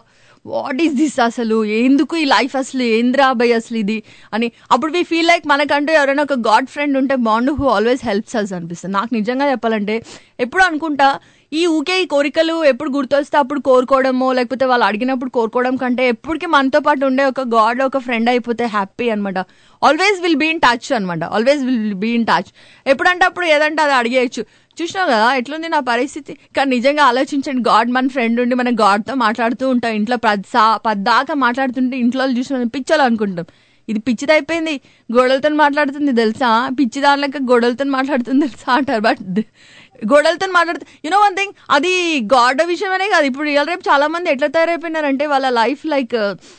వాట్ ఈస్ దిస్ అసలు ఎందుకు ఈ లైఫ్ అసలు ఏంద్రా అబ్బాయి అసలు ఇది అని అప్పుడు వి ఫీల్ లైక్ మనకంటూ ఎవరైనా ఒక గాడ్ ఫ్రెండ్ ఉంటే bond who always helps us అనిపిస్తుంది నాకు నిజంగా చెప్పాలంటే ఎప్పుడు అనుకుంటా ఈ ఊకే ఈ కోరికలు ఎప్పుడు గుర్తొస్తే అప్పుడు కోరుకోవడమో లేకపోతే వాళ్ళు అడిగినప్పుడు కోరుకోవడం కంటే ఎప్పటికీ మనతో పాటు ఉండే ఒక గాడ్ ఒక ఫ్రెండ్ అయిపోతే హ్యాపీ అనమాట always will be in touch అనమాట always will be in touch ఎప్పుడంటే అప్పుడు ఏదంటే అది అడిగేయచ్చు చూసినావు కదా ఎట్లుంది నా పరిస్థితి కానీ నిజంగా ఆలోచించండి గాడ్ మన ఫ్రెండ్ ఉండి మనం గాడ్తో మాట్లాడుతూ ఉంటాం ఇంట్లో పద్సా పద్దాకా మాట్లాడుతుంటే ఇంట్లో వాళ్ళు చూసి మనం పిచ్చోళ్ళు అనుకుంటాం ఇది పిచ్చిది అయిపోయింది గోడలతో మాట్లాడుతుంది తెలుసా పిచ్చి దానిలక గోడలతో మాట్లాడుతుంది తెలుసా అంటారు బట్ గోడలతో మాట్లాడుతూ యూనో వన్ థింగ్ అది గాడ్ విషయమనే కాదు ఇప్పుడు రియల్ రేపు చాలా మంది ఎట్లా తయారైపోయినారంటే వాళ్ళ లైఫ్ లైక్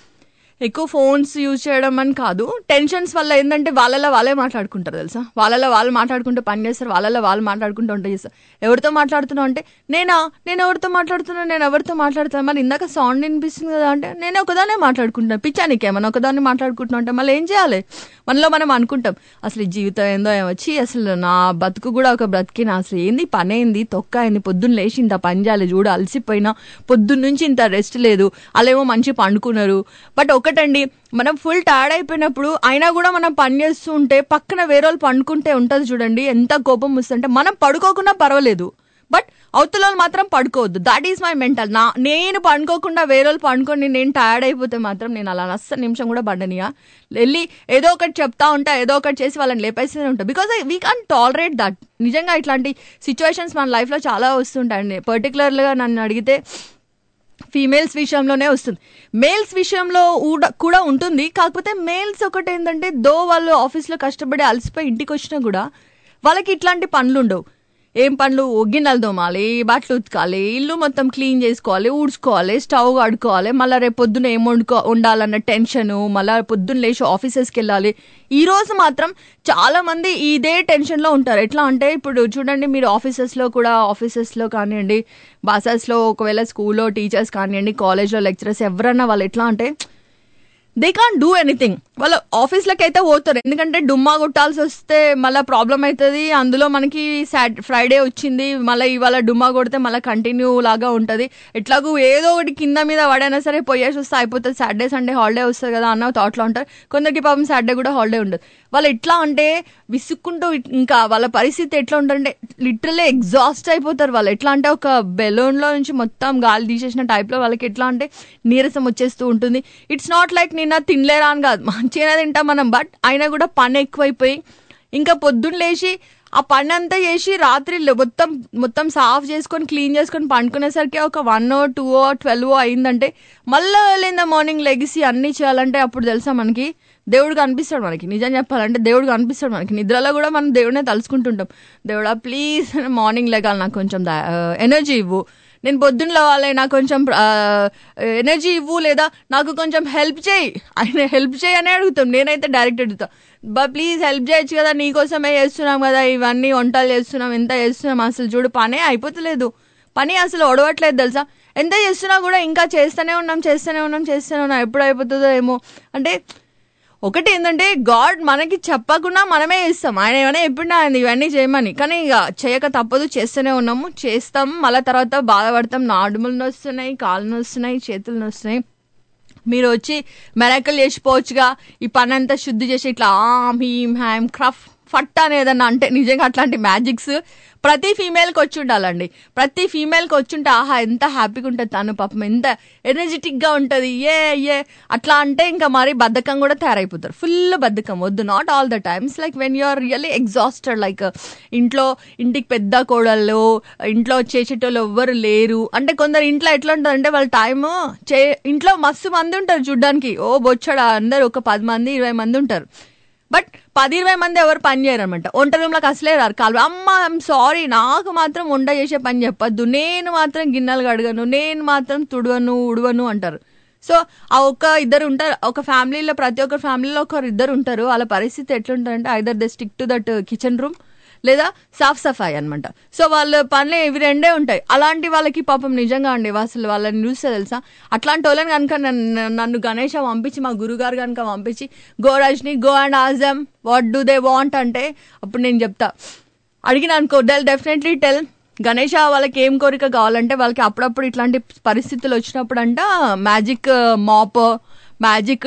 ఎక్కువ ఫోన్స్ యూజ్ చేయడం అని కాదు టెన్షన్స్ వల్ల ఏంటంటే వాళ్ళలో వాళ్ళే మాట్లాడుకుంటారు తెలుసా వాళ్ళలో వాళ్ళు మాట్లాడుకుంటూ పని చేస్తారు వాళ్ళలో వాళ్ళు మాట్లాడుకుంటూ వంట చేస్తారు ఎవరితో మాట్లాడుతున్నావు అంటే నేనా నేను ఎవరితో మాట్లాడుతున్నా నేను ఎవరితో మాట్లాడుతాను మరి ఇందాక సౌండ్ వినిపిస్తుంది కదా అంటే నేను ఒకదాన్నే మాట్లాడుకుంటున్నాను పిచ్చా నీకేమన్నా ఒకదాన్ని మాట్లాడుకుంటున్నా అంటే మళ్ళీ ఏం చేయాలి మనలో మనం అనుకుంటాం అసలు ఈ జీవితం ఏందో ఏమొచ్చి అసలు నా బతుకు కూడా ఒక బ్రతికిన అసలు ఏంది పని ఏంది తొక్క అయింది పొద్దున్న లేచి ఇంత పని చేయాలి చూడు అలసిపోయినా పొద్దున్న నుంచి ఇంత రెస్ట్ లేదు వాళ్ళేమో మంచి పండుకున్నారు బట్ ఇంకొకటండి మనం ఫుల్ టైర్డ్ అయిపోయినప్పుడు అయినా కూడా మనం పని చేస్తూ ఉంటే పక్కన వేరే వాళ్ళు పండుకుంటే ఉంటుంది చూడండి ఎంత కోపం వస్తుంటే మనం పడుకోకుండా పర్వాలేదు బట్ అవతల వాళ్ళు మాత్రం పడుకోవద్దు దట్ ఈస్ మై మెంటల్ నా నేను పండుకోకుండా వేరే వాళ్ళు పండుకొని నేను టైర్డ్ అయిపోతే మాత్రం నేను అలా అస్సలు నిమిషం కూడా పడ్డనియా వెళ్ళి ఏదో ఒకటి చెప్తా ఉంటా ఏదో ఒకటి చేసి వాళ్ళని లేపేస్తూనే ఉంటా because we can tolerate that నిజంగా ఇట్లాంటి సిచ్యువేషన్స్ మన లైఫ్లో చాలా వస్తుంటాయండి పర్టికులర్గా నన్ను అడిగితే ఫీమేల్స్ విషయంలోనే వస్తుంది మేల్స్ విషయంలో ఊడ- కూడా ఉంటుంది కాకపోతే మేల్స్ ఒకటి ఏంటంటే దో వాళ్ళు ఆఫీస్లో కష్టపడి అలసిపోయి ఇంటికి వచ్చినా కూడా వాళ్ళకి ఇట్లాంటి పనులు ఉండవు ఏం పనులు గిన్నెలు తోమాలి బట్టలు ఉతకాలి ఇల్లు మొత్తం క్లీన్ చేసుకోవాలి ఊడ్చుకోవాలి స్టవ్ కడుక్కోవాలి మళ్ళీ రేపు పొద్దున ఏం వండుకో ఉండాలన్న టెన్షన్ మళ్ళీ పొద్దున్న లేచి ఆఫీసెస్కి వెళ్ళాలి ఈ రోజు మాత్రం చాలా మంది ఇదే టెన్షన్లో ఉంటారు ఎట్లా అంటే ఇప్పుడు చూడండి మీరు ఆఫీసెస్లో కూడా ఆఫీసెస్లో కానివ్వండి బసెస్లో ఒకవేళ స్కూల్లో టీచర్స్ కానివ్వండి కాలేజ్లో లెక్చరర్స్ ఎవరన్నా వాళ్ళు ఎట్లా అంటే దే కాన్ డూ ఎనీథింగ్ వాళ్ళ ఆఫీస్లకి అయితే పోతారు ఎందుకంటే డుమ్మా కొట్టాల్సి వస్తే మళ్ళీ ప్రాబ్లం అవుతుంది అందులో మనకి సాట్ ఫ్రైడే వచ్చింది మళ్ళీ ఇవాళ డుమ్మా కొడితే మళ్ళీ కంటిన్యూ లాగా ఉంటుంది ఎట్లాగూ ఏదో ఒకటి కింద మీద పడైనా సరే పోయేసి వస్తే అయిపోతుంది సాటర్డే సండే హాలిడే వస్తుంది కదా అన్న థాట్లో ఉంటారు కొందరికి పాపం సాటర్డే కూడా హాలిడే ఉండదు వాళ్ళు ఎట్లా అంటే విసుక్కుంటూ ఇంకా వాళ్ళ పరిస్థితి ఎట్లా ఉంటుందంటే లిటరల్లీ ఎగ్జాస్ట్ అయిపోతారు వాళ్ళు ఎట్లా అంటే ఒక బెలూన్లో నుంచి మొత్తం గాలి తీసేసిన టైప్లో వాళ్ళకి ఎట్లా అంటే నీరసం వచ్చేస్తూ ఉంటుంది ఇట్స్ నాట్ లైక్ నిన్న తినలేరా అని కాదు మంచిగానే తింటాం మనం బట్ అయినా కూడా పని ఎక్కువైపోయి ఇంకా పొద్దున్న లేచి ఆ పని అంతా చేసి రాత్రి లే- మొత్తం మొత్తం సాఫ్ చేసుకొని క్లీన్ చేసుకొని పండుకునేసరికి ఒక one o two o twelve o అయిందంటే మళ్ళీ వెళ్ళింద మార్నింగ్ లెగిసి అన్నీ చేయాలంటే అప్పుడు తెలుసా మనకి దేవుడు కనిపిస్తాడు మనకి నిజం చెప్పాలంటే దేవుడు కనిపిస్తాడు మనకి నిద్రలో కూడా మనం దేవుడినే తలుచుకుంటుంటాం దేవుడా ప్లీజ్ మార్నింగ్ లేగాలి నాకు కొంచెం ఎనర్జీ ఇవ్వు నేను పొద్దున్న లేవాలి నాకు కొంచెం ఎనర్జీ ఇవ్వు లేదా నాకు కొంచెం హెల్ప్ చేయి ఆయన హెల్ప్ చేయి అని అడుగుతాం నేనైతే డైరెక్ట్ అడుగుతా బా ప్లీజ్ హెల్ప్ చేయొచ్చు కదా నీకోసమే చేస్తున్నాం కదా ఇవన్నీ వంటలు చేస్తున్నాం ఎంత చేస్తున్నాం అసలు చూడు పనే అయిపోతలేదు పని అసలు ఒడవట్లేదు తెలుసా ఎంత చేస్తున్నా కూడా ఇంకా చేస్తూనే ఉన్నాం చేస్తూనే ఉన్నాం చేస్తూనే ఉన్నాం ఎప్పుడు అయిపోతుందో ఏమో అంటే ఒకటి ఏంటంటే గాడ్ మనకి చెప్పకుండా మనమే చేస్తాం ఆయన ఏమైనా ఎప్పుడు ఆయన ఇవన్నీ చేయమని కానీ ఇక చేయక తప్పదు చేస్తూనే ఉన్నాము చేస్తాం మళ్ళీ తర్వాత బాధపడతాం నాడుములు నొస్తున్నాయి కాళ్ళు నొస్తున్నాయి చేతులు నొస్తున్నాయి మీరు వచ్చి మెరకలు చేసిపోవచ్చుగా ఈ పని అంతా శుద్ధి చేసి ఇట్లా ఆమ్ హీమ్ హ్యామ్ క్రఫ్ ఫట్ అని ఏదన్నా అంటే నిజంగా అట్లాంటి మ్యాజిక్స్ ప్రతి ఫీమేల్కి వచ్చి ఉండాలండి ప్రతి ఫీమేల్కి వచ్చి ఉంటే ఆహా ఎంత హ్యాపీగా ఉంటుంది తను పాపం ఎంత ఎనర్జెటిక్గా ఉంటుంది ఏ ఏ అట్లా అంటే ఇంకా మరి బద్ధకం కూడా తయారైపోతారు ఫుల్ బద్ధకం వద్దు not all the times like when you are really exhausted like ఇంట్లో ఇంటికి పెద్ద కోడళ్ళు ఇంట్లో చేసేటోళ్ళు ఎవ్వరు లేరు అంటే కొందరు ఇంట్లో ఎట్లా ఉంటుంది అంటే వాళ్ళ టైం చే ఇంట్లో మస్తు మంది ఉంటారు చూడ్డానికి ఓ బొచ్చడా అందరు ఒక పది మంది ఇరవై మంది ఉంటారు బట్ పది ఇరవై మంది ఎవరు పని చేయరు అనమాట వంట రూమ్లోకి అసలే రారు కాలు అమ్మ ఐమ్ సారీ నాకు మాత్రం వంట చేసే పని చెప్పొద్దు నేను మాత్రం గిన్నెలు కడగను నేను మాత్రం తుడవను ఉడవను అంటారు సో ఆ ఒక్క ఇద్దరు ఉంటారు ఒక ఫ్యామిలీలో ప్రతి ఒక్క ఫ్యామిలీలో ఒకరు ఇద్దరు ఉంటారు వాళ్ళ పరిస్థితి ఎట్లుంటారంటే either they stick to that kitchen room లేదా సాఫ్ సఫాయి అనమాట సో వాళ్ళ పనులు ఇవి రెండే ఉంటాయి అలాంటి వాళ్ళకి పాపం నిజంగా అండి అసలు వాళ్ళని చూస్తే తెలుసా అట్లాంటి వాళ్ళని కనుక నన్ను నన్ను గణేష పంపించి మా గురుగారు కనుక పంపించి go Rajani go and ask them what do they want అంటే అప్పుడు నేను చెప్తా అడిగిన అనుకో డెల్ డెఫినెట్లీ టెల్ గణేష వాళ్ళకి ఏం కోరిక కావాలంటే వాళ్ళకి అప్పుడప్పుడు ఇట్లాంటి పరిస్థితులు వచ్చినప్పుడు అంట మ్యాజిక్ మాప్ మ్యాజిక్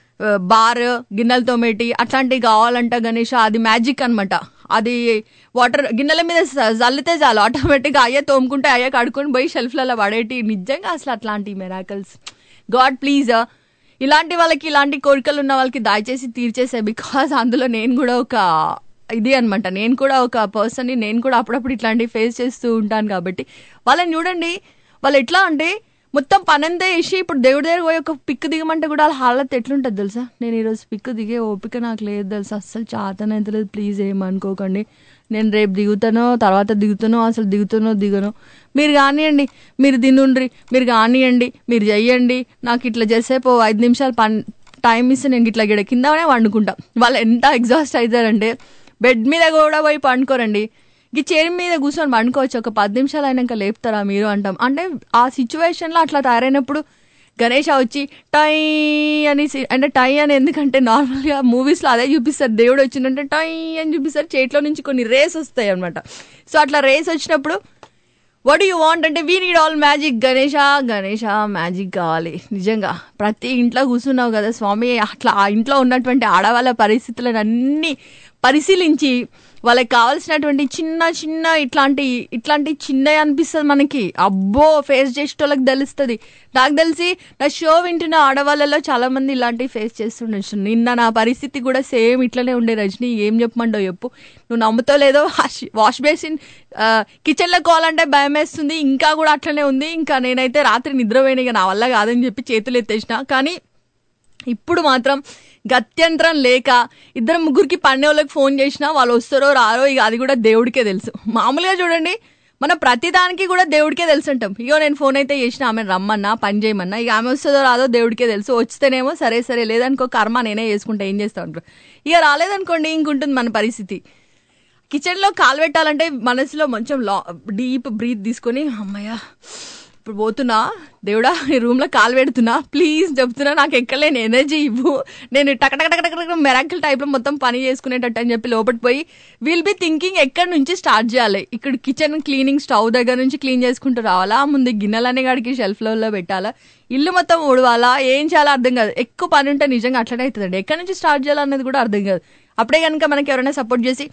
బార్ గిన్నెలు తోమేటి అట్లాంటివి కావాలంట గణేష అది మ్యాజిక్ అన్నమాట అది వాటర్ గిన్నెల మీద స- చల్లితే చాలు ఆటోమేటిక్గా అయ్యే తోముకుంటే అయ్యే కడుకొని పోయి షెల్ఫ్లలో పడేటి నిజంగా అసలు అట్లాంటి మెరాకల్స్ గాడ్ ప్లీజ్ ఇలాంటి వాళ్ళకి ఇలాంటి కోరికలు ఉన్న వాళ్ళకి దయచేసి తీర్చేసే బికాస్ అందులో నేను కూడా ఒక ఇది అనమాట నేను కూడా ఒక పర్సన్ని నేను కూడా అప్పుడప్పుడు ఇట్లాంటివి ఫేస్ చేస్తూ ఉంటాను కాబట్టి వాళ్ళని చూడండి వాళ్ళు ఎట్లా అంటే మొత్తం పనంతా వేసి ఇప్పుడు దేవుడి దగ్గర పోయి ఒక పిక్ దిగమంటే కూడా వాళ్ళ హాలత్ ఎట్లుంటుంది తెలుసా నేను ఈరోజు పిక్ దిగే ఓపిక నాకు లేదు తెలుసా అస్సలు చాతనైతే లేదు ప్లీజ్ ఏమనుకోకండి నేను రేపు దిగుతానో తర్వాత దిగుతానో అసలు దిగుతానో దిగనో మీరు కానివ్వండి మీరు తినుండ్రి మీరు కానివ్వండి మీరు చెయ్యండి నాకు ఇట్లా చేసేపు ఐదు నిమిషాలు పని టైం ఇస్తే నేను ఇట్లా గిడ కిందనే వండుకుంటా వాళ్ళు ఎంత ఎగ్జాస్ట్ అవుతారంటే బెడ్ మీద కూడా పోయి పండుకోరండి ఈ చైర్ మీద కూర్చొని పండుకోవచ్చు ఒక పది నిమిషాలు అయినాక లేపుతారా మీరు అంటాం అంటే ఆ సిచ్యువేషన్లో అట్లా తయారైనప్పుడు గణేష్ వచ్చి టై అని సి- అంటే టై అని ఎందుకంటే నార్మల్గా మూవీస్లో అదే చూపిస్తారు దేవుడు వచ్చిందంటే టై అని చూపిస్తారు చేతిలో నుంచి కొన్ని రేస్ వస్తాయి అనమాట సో అట్లా రేస్ వచ్చినప్పుడు వాట్ యూ వాంట్ అంటే we need all magic Ganesha Ganesha magic కావాలి నిజంగా ప్రతి ఇంట్లో కూర్చున్నావు కదా స్వామి అట్లా ఆ ఇంట్లో ఉన్నటువంటి ఆడవాళ్ళ పరిస్థితులను అన్ని పరిశీలించి వాళ్ళకి కావాల్సినటువంటి చిన్న చిన్న ఇట్లాంటి ఇట్లాంటి చిన్నవి అనిపిస్తుంది మనకి అబ్బో ఫేస్ చేసేటోళ్ళకి తెలుస్తుంది నాకు తెలిసి నా షో వింటున్న ఆడవాళ్ళలో చాలా మంది ఇలాంటివి ఫేస్ చేస్తుండొచ్చు నిన్న నా పరిస్థితి కూడా సేమ్ ఇట్లనే ఉండే రజని ఏం చెప్పమండో చెప్పు నువ్వు నమ్ముతో లేదో వాష్ వాష్ బేసిన్ కిచెన్లో కోవాలంటే భయం వేస్తుంది ఇంకా కూడా అట్లనే ఉంది ఇంకా నేనైతే రాత్రి నిద్రపోయిన ఇక నా వల్ల కాదని చెప్పి చేతులు ఎత్తేసిన కానీ ఇప్పుడు మాత్రం గత్యంతరం లేక ఇద్దరు ముగ్గురికి పండే వాళ్ళకి ఫోన్ చేసినా వాళ్ళు వస్తారో రారో ఇక అది కూడా దేవుడికే తెలుసు మామూలుగా చూడండి మన ప్రతిదానికి కూడా దేవుడికే తెలుసు అంటాం ఇగో నేను ఫోన్ అయితే చేసిన ఆమె రమ్మన్నా పని చేయమన్నా ఇక ఆమె వస్తుందో రాదో దేవుడికే తెలుసు వస్తేనేమో సరే సరే లేదనుకో కర్మ నేనే చేసుకుంటా ఏం చేస్తా ఉంటారు ఇక రాలేదనుకోండి ఇంకుంటుంది మన పరిస్థితి కిచెన్లో కాలు పెట్టాలంటే మనసులో కొంచెం లా డీప్ బ్రీత్ తీసుకొని అమ్మయ్య ఇప్పుడు పోతున్నా దేవుడా ఈ రూమ్లో కాలు పెడుతున్నా ప్లీజ్ చెప్తున్నా నాకు ఎక్కలేని ఎనర్జీ ఇవ్వు నేను టక టక టక టక మెరాకిల్ టైప్లో మొత్తం పని చేసుకునేటట్టు అని చెప్పి లోపలికి పోయి విల్ బి థింకింగ్ ఎక్కడి నుంచి స్టార్ట్ చేయాలి ఇక్కడ కిచెన్ క్లీనింగ్ స్టవ్ దగ్గర నుంచి క్లీన్ చేసుకుంటూ రావాలా ముందు గిన్నెలనే కాడికి షెల్ఫ్లలో పెట్టాలా ఇల్లు మొత్తం ఊడవాలా ఏం చేయాలో అర్థం కాదు ఎక్కువ పని ఉంటే నిజంగా అట్లనే అవుతుందండి ఎక్కడి నుంచి స్టార్ట్ చేయాలన్నది కూడా అర్థం కాదు అప్పుడే కనుక మనకి ఎవరైనా సపోర్ట్ చేసి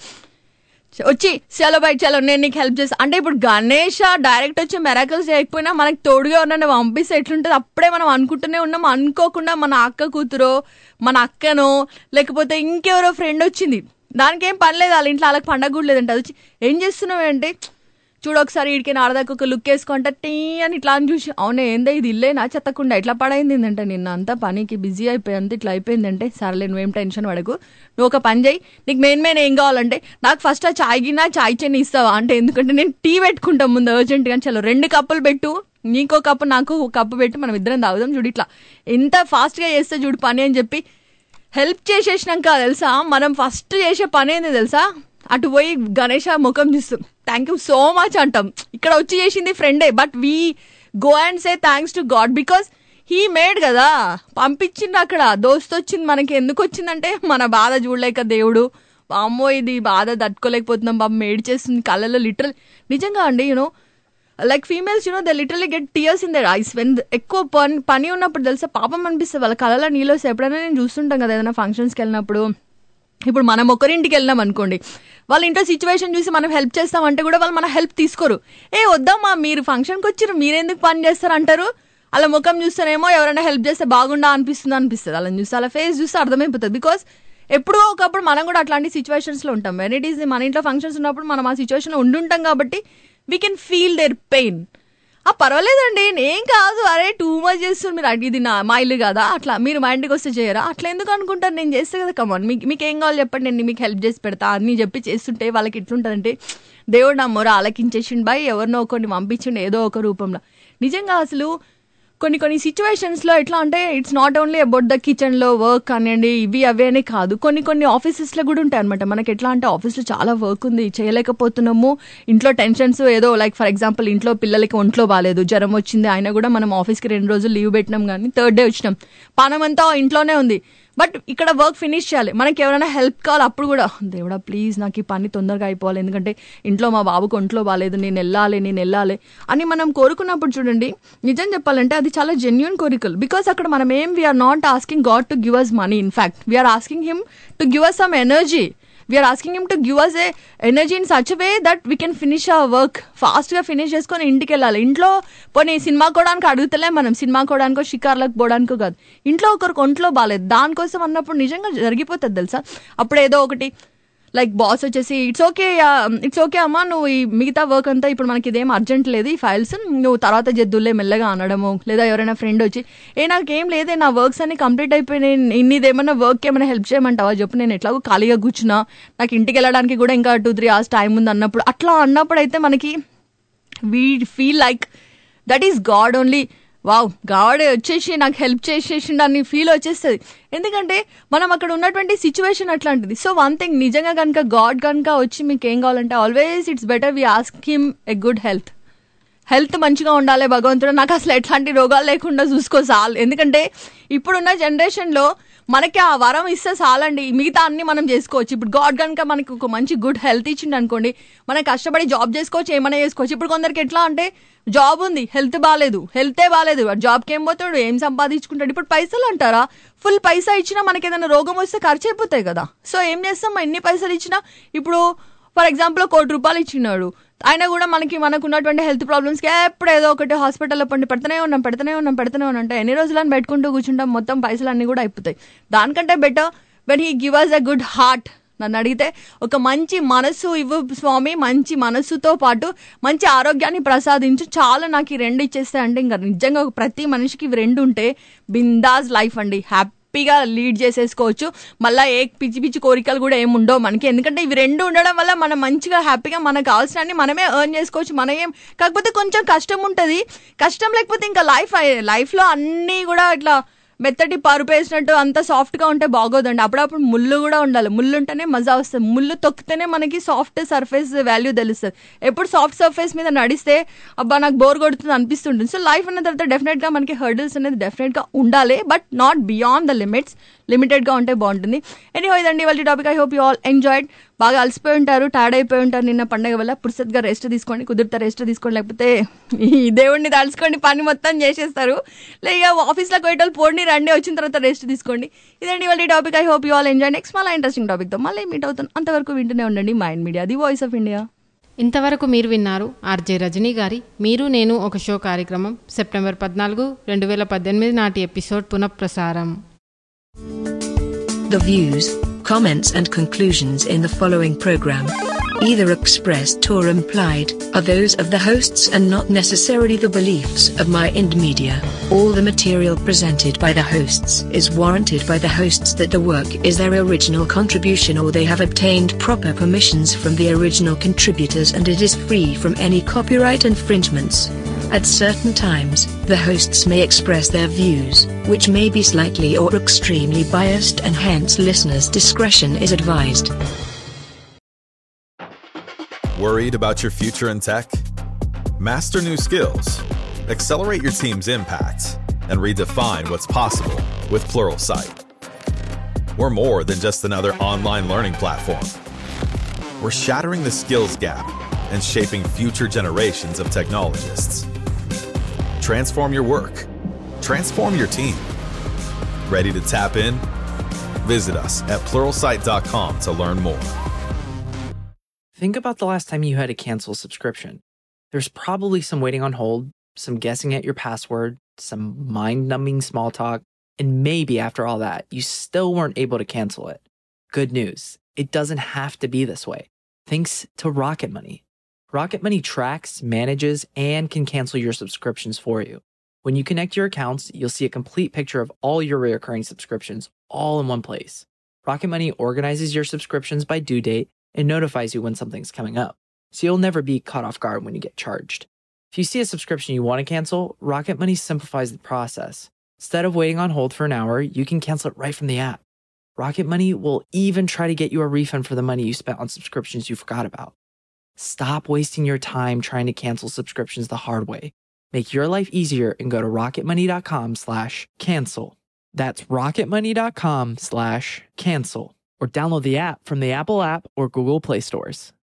వచ్చి చలో బయట చలో నేను నీకు హెల్ప్ చేస్తా అంటే ఇప్పుడు గణేష్ డైరెక్ట్ వచ్చి మెరాకల్స్ చేయకపోయినా మనకి తోడుగా ఉన్న పంపిస్తే ఎట్లుంటుంది అప్పుడే మనం అనుకుంటూనే ఉన్నాం అనుకోకుండా మన అక్క కూతురో మన అక్కనో లేకపోతే ఇంకెవరో ఫ్రెండ్ వచ్చింది దానికి ఏం పని లేదు వాళ్ళ ఇంట్లో వాళ్ళకి పండగ కూడా లేదంటే అది వచ్చి ఏం చేస్తున్నావు అంటే చూడు ఒకసారి వీడికి నాడదాకా ఒక లుక్ వేసుకుంటా టీ అని ఇట్లా అని చూసి అవునే ఏందో ఇది ఇల్లేనా చెత్తకుండా ఇట్లా పడైంది అంటే నిన్న అంతా పనికి బిజీ అయిపోయి అంత ఇట్లా అయిపోయిందంటే సరేలే నువ్వేం టెన్షన్ పడకు నువ్వు ఒక పని చేయి నీకు మెయిన్ మెయిన్ ఏం కావాలంటే నాకు ఫస్ట్ ఆ చాయ్ గిన్నా చాయ్ చెన్ని ఇస్తావా అంటే ఎందుకంటే నేను టీ పెట్టుకుంటాం ముందు అర్జెంట్గా చలో రెండు కప్పులు పెట్టు నీకో కప్పు నాకు ఒక కప్పు పెట్టి మనం ఇద్దరం తాగుదాం చూడు ఇట్లా ఎంత ఫాస్ట్గా చేస్తే చూడు పని అని చెప్పి హెల్ప్ చేసేసినాక తెలుసా మనం ఫస్ట్ చేసే పని ఏంది తెలుసా అటు పోయి గణేష ముఖం చూస్తాం థ్యాంక్ యూ సో మచ్ అంటాం ఇక్కడ వచ్చి చేసింది ఫ్రెండే but we go and say thanks to god because he made కదా పంపించింది అక్కడ దోస్త్ వచ్చింది మనకి ఎందుకు వచ్చిందంటే మన బాధ చూడలేక దేవుడు అమ్మో ఇది బాధ తట్టుకోలేకపోతున్నాం బాబు మేడ్ చేస్తుంది కళ్ళలో లిటరల్ నిజంగా అండి you know like females you know they literally get tears in their eyes when ఎక్కువ పని పని ఉన్నప్పుడు తెలుసా పాపం అనిపిస్తుంది వాళ్ళ కళ్ళలో నీళ్ళు వస్తే ఎప్పుడైనా నేను చూస్తుంటాం కదా ఏదైనా ఫంక్షన్స్కి వెళ్ళినప్పుడు ఇప్పుడు మనం ఒకరింటికి వెళ్ళినాం అనుకోండి వాళ్ళ ఇంట్లో సిచ్యువేషన్ చూసి మనం హెల్ప్ చేస్తామంటే కూడా వాళ్ళు మన హెల్ప్ తీసుకోరు ఏ వద్దామా మీరు ఫంక్షన్కి వచ్చారు మీరెందుకు పని చేస్తారు అంటారు అలా ముఖం చూస్తేనేమో ఎవరైనా హెల్ప్ చేస్తే బాగుండా అనిపిస్తుంది అనిపిస్తుంది అలా చూస్తే అలా ఫేస్ చూస్తే అర్థమైపోతుంది బికాస్ ఎప్పుడో ఒకప్పుడు మనం కూడా అట్లాంటి సిచ్యువేషన్స్లో ఉంటాం వెన్ ఇట్ ఈస్ మన ఇంట్లో ఫంక్షన్స్ ఉన్నప్పుడు మనం ఆ సిచ్యువేషన్లో ఉండుంటాం కాబట్టి we can feel their pain ఆ పర్వాలేదండి ఏం కాదు అరే టూ మచ్ చేస్తుంది మీరు అడిగి నా మా ఇల్లు కదా అట్లా మీరు మా ఇంటికి వస్తే చేయరా అట్లా ఎందుకు అనుకుంటారు నేను చేస్తే కదా కమాన్ మీకు మీకు ఏం కావాలి చెప్పండి నేను మీకు హెల్ప్ చేసి పెడతా అని చెప్పి చేస్తుంటే వాళ్ళకి ఎట్లుంటుందంటే దేవుడు నా మొర ఆలకించేసిండు బాయ్ ఎవరినో ఒకరిని పంపించిండు ఏదో ఒక రూపంలో నిజంగా అసలు కొన్ని కొన్ని సిచ్యువేషన్స్లో ఎట్లా అంటే it's not only about the కిచెన్లో వర్క్ కానివ్వండి ఇవి అవే అనే కాదు కొన్ని కొన్ని ఆఫీసెస్లో కూడా ఉంటాయి అనమాట మనకి ఎట్లా అంటే ఆఫీస్లో చాలా వర్క్ ఉంది చేయలేకపోతున్నాము ఇంట్లో టెన్షన్స్ ఏదో లైక్ ఫర్ ఎగ్జాంపుల్ ఇంట్లో పిల్లలకి ఒంట్లో బాగాలేదు జ్వరం వచ్చింది అయినా కూడా మనం ఆఫీస్కి రెండు రోజులు లీవ్ పెట్టినాం కానీ థర్డ్ డే వచ్చినాం పానమంతా ఇంట్లోనే ఉంది బట్ ఇక్కడ వర్క్ ఫినిష్ చేయాలి మనకి ఎవరైనా హెల్ప్ కావాలి అప్పుడు కూడా దేవుడా ప్లీజ్ నాకు ఈ పని తొందరగా అయిపోవాలి ఎందుకంటే ఇంట్లో మా బాబుకు ఒంట్లో బాగాలేదు నేను వెళ్ళాలి నేను వెళ్ళాలి అని మనం కోరుకున్నప్పుడు చూడండి నిజం చెప్పాలంటే అది చాలా జెన్యున్ కోరికలు బికాస్ అక్కడ మనం ఏం we're not asking god to give us money in fact we're asking him to give us some energy we're asking him to give us a energy in such way that we can finish our work ఫాస్ట్గా finish చేసుకొని ఇంటికి వెళ్ళాలి ఇంట్లో పోనీ cinema కోవడానికి అడుగుతలే మనం cinema కోవడానికో షికార్లకు పోవడానికో కాదు ఇంట్లో ఒకరికి ఒంట్లో బాగాలేదు దానికోసం అన్నప్పుడు నిజంగా జరిగిపోతుంది తెలుసా అప్పుడు ఏదో ఒకటి లైక్ బాస్ వచ్చేసి ఇట్స్ ఓకే ఇట్స్ ఓకే అమ్మా నువ్వు ఈ మిగతా వర్క్ అంతా ఇప్పుడు మనకి ఇదేం అర్జెంట్ లేదు ఈ ఫైల్స్ నువ్వు తర్వాత జద్దులే మెల్లగా అనడము లేదా ఎవరైనా ఫ్రెండ్ వచ్చి ఏ నాకేం లేదే నా వర్క్స్ అన్ని కంప్లీట్ అయిపోయినాయి ఇన్నిదేమన్నా వర్క్ ఏమైనా హెల్ప్ చేయమంటావా చెప్పు నేను ఎట్లాగో ఖాళీగా కూర్చున్నా నాకు ఇంటికి వెళ్ళడానికి కూడా ఇంకా టూ త్రీ అవర్స్ టైం ఉంది అన్నప్పుడు అట్లా అన్నప్పుడు అయితే మనకి we feel like that is god only wow god వచ్చేసి నాకు హెల్ప్ చేసేసిండు అని ఫీల్ వచ్చేస్తుంది ఎందుకంటే మనం అక్కడ ఉన్నటువంటి సిచ్యువేషన్ అట్లాంటిది సో వన్ థింగ్ నిజంగా కనుక గాడ్ కనుక వచ్చి మీకు ఏం కావాలంటే always it's better we ask him a good health health మంచిగా ఉండాలి భగవంతుడు నాకు అసలు ఎట్లాంటి రోగాలు లేకుండా చూసుకో చాలు ఎందుకంటే ఇప్పుడున్న జనరేషన్లో మనకి ఆ వరం ఇస్తే చాలండి మిగతా అన్ని మనం చేసుకోవచ్చు ఇప్పుడు గాడ్ కనుక మనకి ఒక మంచి గుడ్ హెల్త్ ఇచ్చిండు అనుకోండి మనం కష్టపడి జాబ్ చేసుకోవచ్చు ఏమైనా చేసుకోవచ్చు ఇప్పుడు కొందరికి ఎట్లా అంటే జాబ్ ఉంది హెల్త్ బాగాలేదు హెల్తే బాగాలేదు వాడు జాబ్కి ఏం పోతాడు ఏం సంపాదించుకుంటాడు ఇప్పుడు పైసలు అంటారా ఫుల్ పైసా ఇచ్చినా మనకి ఏదైనా రోగం వస్తే ఖర్చు అయిపోతాయి కదా సో ఏం చేస్తాం ఎన్ని పైసలు ఇచ్చినా ఇప్పుడు ఫర్ ఎగ్జాంపుల్ కోటి రూపాయలు ఇచ్చినాడు అయినా కూడా మనకి మనకు ఉన్నటువంటి హెల్త్ ప్రాబ్లమ్స్కి ఎప్పుడు ఏదో ఒకటి హాస్పిటల్లో పండి పెడుతూనే ఉన్నాం పెడుతూనే ఉన్నాం పెడుతూనే ఉన్నాం అంటే ఎన్ని రోజులని పెట్టుకుంటూ కూర్చుంటాం మొత్తం పైసలు అన్నీ కూడా అయిపోతాయి దానికంటే better when he give us a good heart నన్ను అడిగితే ఒక మంచి మనసు ఇవ్వు స్వామి మంచి మనసుతో పాటు మంచి ఆరోగ్యాన్ని ప్రసాదించు చాలా నాకు ఈ రెండు ఇచ్చేస్తే అంటే ఇంకా నిజంగా ఒక ప్రతి మనిషికి ఇవి రెండు ఉంటే బిందాస్ లైఫ్ అండి హ్యాపీగా లీడ్ చేసేసుకోవచ్చు మళ్ళీ ఏ పిచ్చి పిచ్చి కోరికలు కూడా ఏమి ఉండవు మనకి ఎందుకంటే ఇవి రెండు ఉండడం వల్ల మనం మంచిగా హ్యాపీగా మనకు కావాల్సినన్ని మనమే ఎర్న్ చేసుకోవచ్చు మనం ఏం కాకపోతే కొంచెం కష్టం ఉంటుంది కష్టం లేకపోతే ఇంకా లైఫ్ లైఫ్లో అన్నీ కూడా ఇట్లా మెత్తటి పరుపు వేసినట్టు అంత సాఫ్ట్గా ఉంటే బాగోదండి అప్పుడప్పుడు ముళ్ళు కూడా ఉండాలి ముళ్ళు ఉంటేనే మజా వస్తుంది ముళ్ళు తొక్కితేనే మనకి సాఫ్ట్ సర్ఫేస్ వాల్యూ తెలుస్తుంది ఎప్పుడు సాఫ్ట్ సర్ఫేస్ మీద నడిస్తే అబ్బా నాకు బోర్ కొడుతుంది అనిపిస్తుంటుంది సో లైఫ్ అన్న తర్వాత డెఫినెట్గా మనకి హర్డిల్స్ అనేది డెఫినెట్గా ఉండాలి but not beyond the limits లిమిటెడ్గా ఉంటే బాగుంటుంది ఎనీహో ఇదండి వాళ్ళ topic I hope you all enjoyed బాగా అలసిపోయి ఉంటారు టైర్డ్ అయిపోయి ఉంటారు నిన్న పండగ వల్ల పురుసత్గా రెస్ట్ తీసుకోండి కుదిరితే రెస్ట్ తీసుకోండి లేకపోతే ఈ దేవుడిని తలుచుకోండి పని మొత్తం చేసేస్తారు లేక ఆఫీస్లోకి పోయేటోళ్ళు పోండి రండి వచ్చిన తర్వాత రెస్ట్ తీసుకోండి ఇదండి వాళ్ళ topic I hope you all enjoy next మళ్ళీ ఇంట్రెస్టింగ్ టాపిక్తో మళ్ళీ మీట్ అవుతాను అంతవరకు వింటూనే ఉండండి mind media the voice of India ఇంతవరకు మీరు విన్నారు ఆర్జే రజనీ గారి మీరు నేను ఒక షో కార్యక్రమం సెప్టెంబర్ పద్నాలుగు రెండు వేల పద్దెనిమిది నాటి ఎపిసోడ్ పునఃప్రసారం The views, comments, and conclusions in the following program, either expressed or implied, are those of the hosts and not necessarily the beliefs of My Ind Media. All the material presented by the hosts is warranted by the hosts that the work is their original contribution or they have obtained proper permissions from the original contributors and it is free from any copyright infringements. At certain times, the hosts may express their views, which may be slightly or extremely biased, and hence listeners' discretion is advised. Worried about your future in tech? Master new skills, accelerate your team's impact, and redefine what's possible with Pluralsight. We're more than just another online learning platform. We're shattering the skills gap and shaping future generations of technologists. Transform your work, transform your team. Ready to tap in? Visit us at pluralsight.com to learn more. Think about the last time you had to cancel a subscription. There's probably some waiting on hold, some guessing at your password, some mind numbing small talk, and maybe after all that, you still weren't able to cancel it. Good news it doesn't have to be this way. Thanks to Rocket Money. Rocket Money tracks, manages, and can cancel your subscriptions for you. When you connect your accounts, you'll see a complete picture of all your recurring subscriptions all in one place. Rocket Money organizes your subscriptions by due date and notifies you when something's coming up, so you'll never be caught off guard when you get charged. If you see a subscription you want to cancel, Rocket Money simplifies the process. Instead of waiting on hold for an hour, you can cancel it right from the app. Rocket Money will even try to get you a refund for the money you spent on subscriptions you forgot about. Stop wasting your time trying to cancel subscriptions the hard way. Make your life easier and go to rocketmoney.com slash cancel. That's rocketmoney.com slash cancel. Or download the app from the Apple app or Google Play stores.